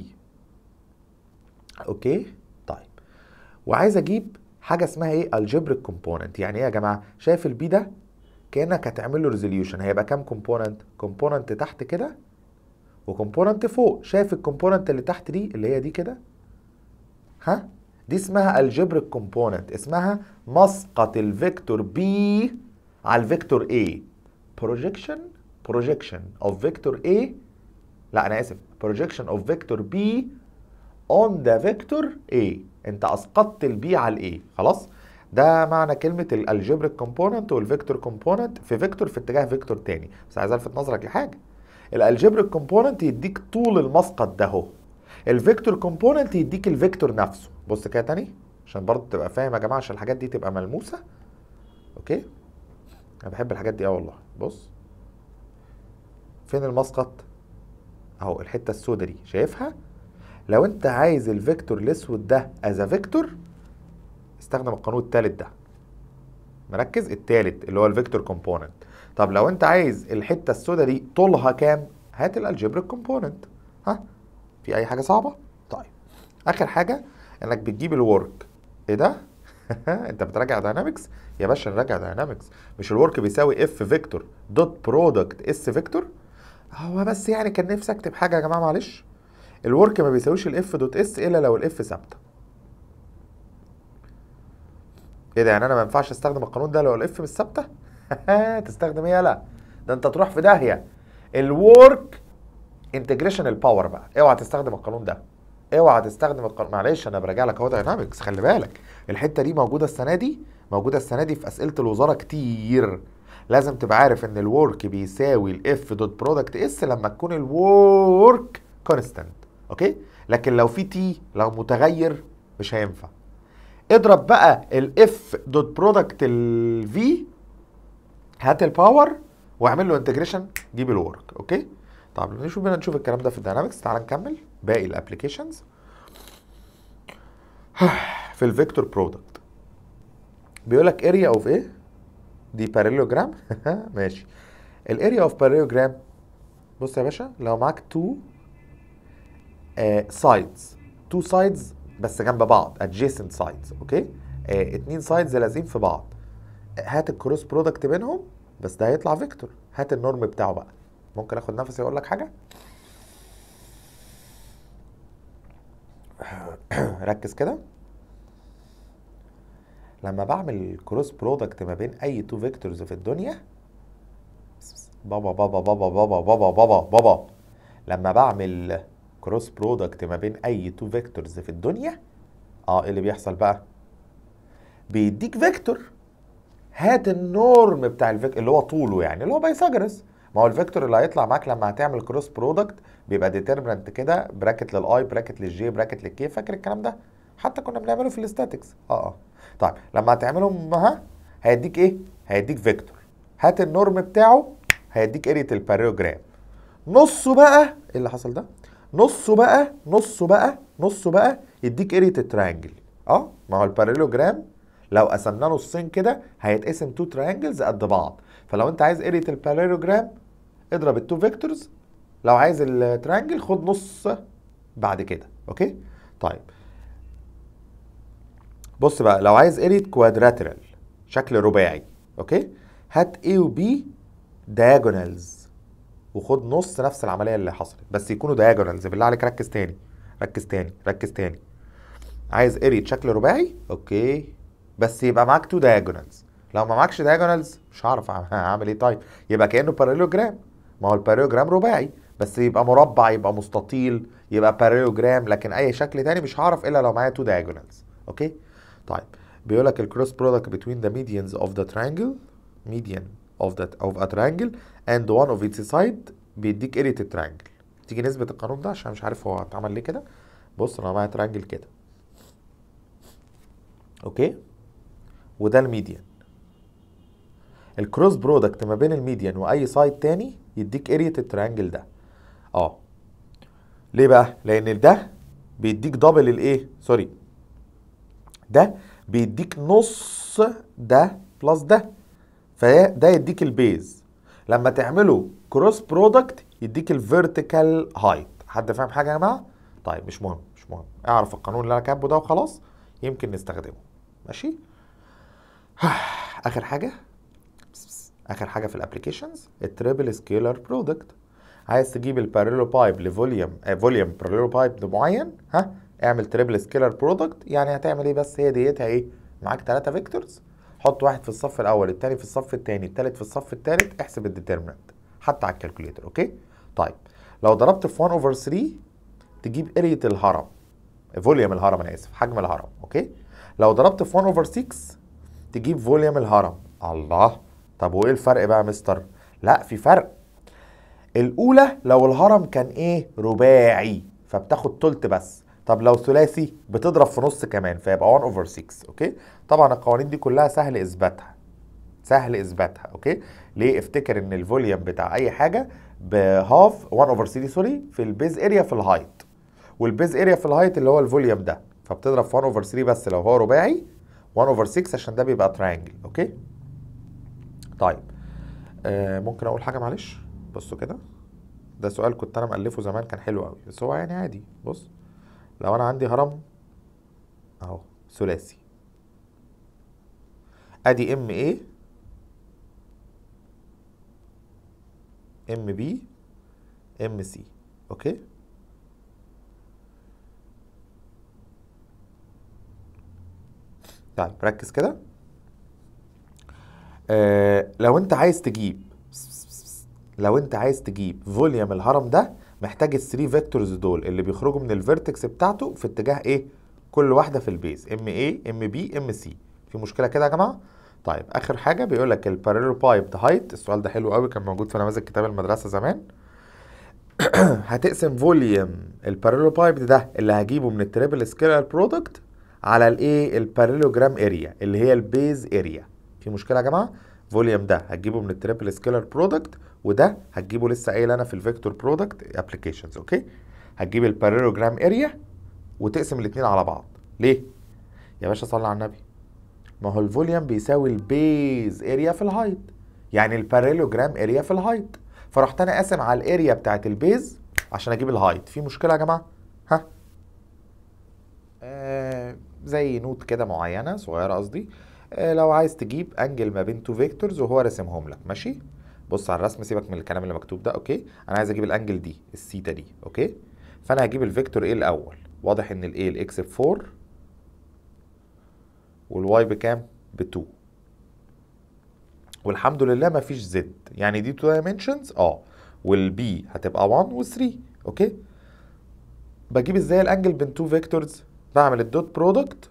اوكي طيب وعايز اجيب حاجه اسمها ايه الجبريك كومبوننت يعني ايه يا جماعه شايف البي ده كانك هتعمل له ريزوليوشن هيبقى كام كومبوننت كومبوننت تحت كده وكومبوننت فوق شايف الكومبوننت اللي تحت دي اللي هي دي كده ها دي اسمها الجبريك كومبوننت اسمها مسقط الفيكتور بي على الفيكتور A projection projection of vector A لا انا اسف projection of vector B on the vector A انت اسقطت البي على الاي خلاص ده معنى كلمة الالجبريك كومبوننت والفيكتور كومبوننت في فيكتور في اتجاه فيكتور تاني بس عايز الفت نظرك لحاجة الالجبريك كومبوننت يديك طول المسقط ده اهو الفيكتور كومبوننت يديك الفيكتور نفسه بص كده تاني عشان برضه تبقى فاهم يا جماعه عشان الحاجات دي تبقى ملموسه اوكي انا بحب الحاجات دي اه والله بص فين المسقط اهو الحته السوداء دي شايفها لو انت عايز الفيكتور الاسود ده از فيكتور استخدم القانون الثالث ده مركز الثالث اللي هو الفيكتور كومبوننت طب لو انت عايز الحته السوداء دي طولها كام هات الالجبريك كومبوننت ها في اي حاجه صعبه طيب اخر حاجه انك بتجيب الورك ايه ده انت بتراجع داينامكس يا باشا نراجع داينامكس مش الورك بيساوي اف فيكتور دوت برودكت اس فيكتور هو بس يعني كان نفسي اكتب حاجه يا جماعه معلش الورك ما بيساويش الاف دوت اس الا لو الاف ثابته ايه ده يعني انا ما ينفعش استخدم القانون ده لو الاف مش ثابته تستخدم ايه لا ده انت تروح في داهيه الورك انتجريشن الباور بقى اوعى تستخدم القانون ده اوعى تستخدم القانون معلش انا براجع لك اهو داينامكس خلي بالك الحته دي موجوده السنه دي موجوده السنه دي في اسئله الوزاره كتير لازم تبقى عارف ان الورك بيساوي الاف دوت برودكت اس لما تكون الورك كونستانت اوكي لكن لو في تي لو متغير مش هينفع اضرب بقى الاف دوت برودكت الفي هات الباور واعمل له انتجريشن جيب الورك اوكي طب نشوف بينا نشوف الكلام ده في الداينامكس تعال نكمل باقي الابلكيشنز في الفيكتور برودكت بيقول لك اريا اوف ايه دي باراليلوجرام ماشي الاريا اوف باراليلوجرام بص يا باشا لو معاك تو سايدز تو سايدز بس جنب بعض adjacent sides اوكي آه اتنين سايدز لازقين في بعض هات الكروس برودكت بينهم بس ده هيطلع فيكتور هات النورم بتاعه بقى ممكن اخد نفسي واقول لك حاجه ركز كده لما بعمل كروس برودكت ما بين اي تو فيكتورز في الدنيا بابا بابا بابا بابا بابا بابا بابا لما بعمل كروس برودكت ما بين اي تو فيكتورز في الدنيا اه ايه اللي بيحصل بقى بيديك فيكتور هات النورم بتاع الفيكتور اللي هو طوله يعني اللي هو بايثاغورس ما هو الفيكتور اللي هيطلع معاك لما هتعمل كروس برودكت بيبقى ديترمنت كده براكت للاي براكت للجي براكت للكي فاكر الكلام ده حتى كنا بنعمله في الاستاتكس اه اه طيب لما هتعملهم ها هيديك ايه هيديك فيكتور هات النورم بتاعه هيديك اريا الباريوجرام نصه بقى ايه اللي حصل ده نصه بقى نصه بقى نصه بقى يديك اريا التريانجل اه ما هو الباراليلوجرام لو قسمناه نصين كده هيتقسم تو تريانجلز قد بعض فلو انت عايز اريا الباراليلوجرام اضرب التو فيكتورز لو عايز التريانجل خد نص بعد كده اوكي طيب بص بقى لو عايز اريا كوادراترال شكل رباعي اوكي هات A و B diagonals وخد نص نفس العمليه اللي حصلت بس يكونوا diagonals بالله عليك ركز تاني ركز تاني ركز تاني عايز اريا شكل رباعي اوكي بس يبقى معاك تو diagonals لو ما معكش diagonals مش هعرف اعمل ايه طيب يبقى كانه باراليوجرام ما هو الباراليوجرام رباعي بس يبقى مربع يبقى مستطيل يبقى باراليوجرام لكن اي شكل تاني مش هعرف الا لو معايا تو diagonals اوكي طيب بيقول لك الكروس برودكت between the medians of the triangle median of that of a triangle and one of its side بيديك اريا التريانجل تيجي نثبت القانون ده عشان مش عارف هو اتعمل ليه كده بص انا معايا تريانجل كده اوكي وده الميديان الكروس برودكت ما بين الميديان واي سايد تاني يديك اريا التريانجل ده اه ليه بقى لان ده بيديك دبل الايه سوري ده بيديك نص ده بلس ده فده يديك البيز لما تعمله كروس برودكت يديك الفيرتيكال هايت حد فاهم حاجه يا جماعه طيب مش مهم مش مهم اعرف القانون اللي انا كاتبه ده وخلاص يمكن نستخدمه ماشي اخر حاجه اخر حاجه في الابلكيشنز التريبل سكيلر برودكت عايز تجيب الباريلو بايب لفوليوم فوليوم باريلو بايب معين ها اعمل تريبل سكيلر برودكت يعني هتعمل ايه بس هي ديتها ايه معاك ثلاثه فيكتورز حط واحد في الصف الاول الثاني في الصف الثاني الثالث في الصف الثالث احسب الديترمنت حتى على الكالكوليتر اوكي طيب لو ضربت في 1 اوفر 3 تجيب اريا الهرم فوليوم الهرم انا اسف حجم الهرم اوكي لو ضربت في 1 اوفر 6 تجيب فوليوم الهرم الله طب وايه الفرق بقى يا مستر لا في فرق الاولى لو الهرم كان ايه رباعي فبتاخد تلت بس طب لو ثلاثي بتضرب في نص كمان فيبقى 1 اوفر 6 اوكي طبعا القوانين دي كلها سهل اثباتها سهل اثباتها اوكي ليه افتكر ان الفوليوم بتاع اي حاجه بهاف 1 اوفر 3 سوري في البيز اريا في الهايت والبيز اريا في الهايت اللي هو الفوليوم ده فبتضرب في 1 اوفر 3 بس لو هو رباعي 1 اوفر 6 عشان ده بيبقى تراينجل اوكي طيب آه ممكن اقول حاجه معلش بصوا كده ده سؤال كنت انا مألفه زمان كان حلو قوي بس هو يعني عادي بص لو انا عندي هرم اهو ثلاثي ادي ام ايه ام بي ام سي اوكي طيب ركز كده آه لو انت عايز تجيب لو انت عايز تجيب فوليوم الهرم ده محتاج الثري فيكتورز دول اللي بيخرجوا من الفيرتكس بتاعته في اتجاه ايه كل واحده في البيز ام اي ام بي ام سي في مشكله كده يا جماعه طيب اخر حاجه بيقول لك الباراليل بايب هايت السؤال ده حلو قوي كان موجود في نماذج كتاب المدرسه زمان هتقسم فوليوم الباراليل بايب ده اللي هجيبه من التريبل سكيلر برودكت على الايه البارالوجرام اريا اللي هي البيز اريا في مشكله يا جماعه فوليوم ده هتجيبه من التريبل سكيلر برودكت وده هتجيبه لسه قايل انا في الفيكتور برودكت ابلكيشنز اوكي هتجيب البارالوجرام اريا وتقسم الاثنين على بعض ليه يا باشا صلي على النبي ما هو الفوليوم بيساوي البيز اريا في الهايت يعني البارالوجرام اريا في الهايت فرحت انا قاسم على الاريا بتاعت البيز عشان اجيب الهايت في مشكله يا جماعه ها آه زي نوت كده معينه صغيره قصدي آه لو عايز تجيب انجل ما بين تو فيكتورز وهو راسمهم لك ماشي بص على الرسم سيبك من الكلام اللي مكتوب ده اوكي انا عايز اجيب الانجل دي السيتا دي اوكي فانا هجيب الفيكتور ايه الاول واضح ان الايه الاكس ب 4 والواي بكام ب 2 والحمد لله ما فيش زد يعني دي 2 دايمنشنز اه والبي هتبقى 1 و3 اوكي بجيب ازاي الانجل بين تو فيكتورز بعمل الدوت برودكت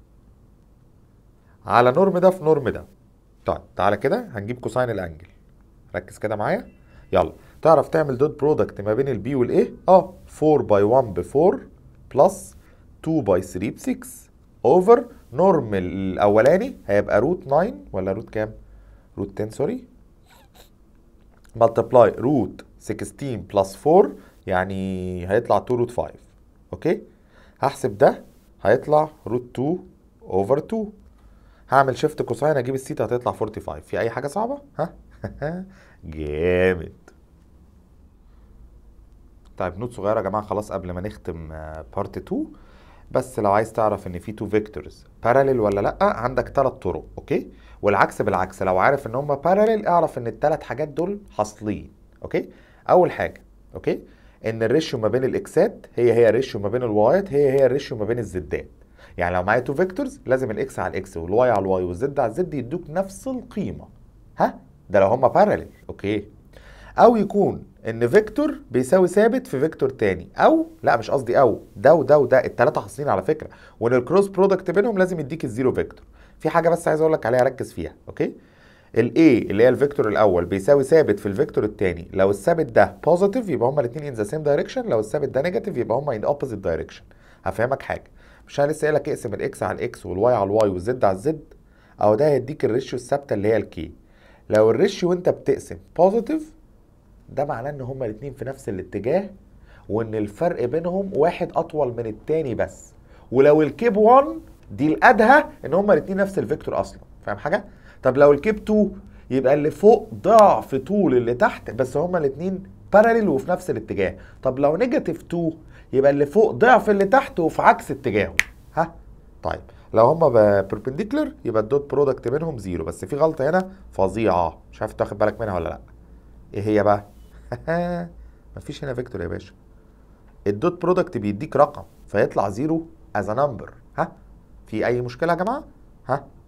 على نورم ده في نورم ده طيب تعالى كده هنجيب كوساين الانجل ركز كده معايا يلا تعرف تعمل دوت برودكت ما بين البي والايه اه 4 باي 1 ب 4 بلس 2 باي 3 ب 6 اوفر نورم الاولاني هيبقى روت 9 ولا روت كام روت 10 سوري ملتبلاي روت 16 بلس 4 يعني هيطلع 2 روت 5 اوكي هحسب ده هيطلع روت 2 اوفر 2 هعمل شيفت كوساين اجيب السيتا هتطلع 45 في اي حاجه صعبه ها جامد طيب نوت صغيره يا جماعه خلاص قبل ما نختم بارت 2 بس لو عايز تعرف ان في تو فيكتورز باراليل ولا لا عندك ثلاث طرق اوكي والعكس بالعكس لو عارف ان هم باراليل اعرف ان الثلاث حاجات دول حاصلين اوكي اول حاجه اوكي ان الريشيو ما بين الاكسات هي هي الريشيو ما بين الوايات هي هي الريشيو ما بين الزدات يعني لو معايا تو فيكتورز لازم الاكس على الاكس والواي على الواي والزد على الزد يدوك نفس القيمه ها ده لو هما باراليل اوكي او يكون ان فيكتور بيساوي ثابت في فيكتور تاني او لا مش قصدي او ده وده وده التلاته حاصلين على فكره وان الكروس برودكت بينهم لازم يديك الزيرو فيكتور في حاجه بس عايز اقول لك عليها ركز فيها اوكي الاي اللي هي الفيكتور الاول بيساوي ثابت في الفيكتور الثاني لو الثابت ده بوزيتيف يبقى هما الاثنين ان ذا سيم دايركشن لو الثابت ده نيجاتيف يبقى هما ان اوبوزيت دايركشن هفهمك حاجه مش انا لسه قايل لك اقسم الاكس على الاكس والواي على الواي والزد على الزد او ده هيديك الريشيو الثابته اللي هي الكي لو الريشيو وانت بتقسم بوزيتيف ده معناه ان هما الاثنين في نفس الاتجاه وان الفرق بينهم واحد اطول من التاني بس ولو الكيب 1 دي الادهى ان هما الاثنين نفس الفيكتور اصلا فاهم حاجه طب لو الكيب 2 يبقى اللي فوق ضعف طول اللي تحت بس هما الاثنين باراليل وفي نفس الاتجاه طب لو نيجاتيف 2 يبقى اللي فوق ضعف اللي تحت وفي عكس اتجاهه ها طيب لو هما بيربنديكولر يبقى الدوت برودكت بينهم زيرو بس في غلطه هنا فظيعه مش عارف تاخد بالك منها ولا لا ايه هي بقى مفيش هنا فيكتور يا باشا الدوت برودكت بيديك رقم فيطلع زيرو از نمبر ها في اي مشكله يا جماعه ها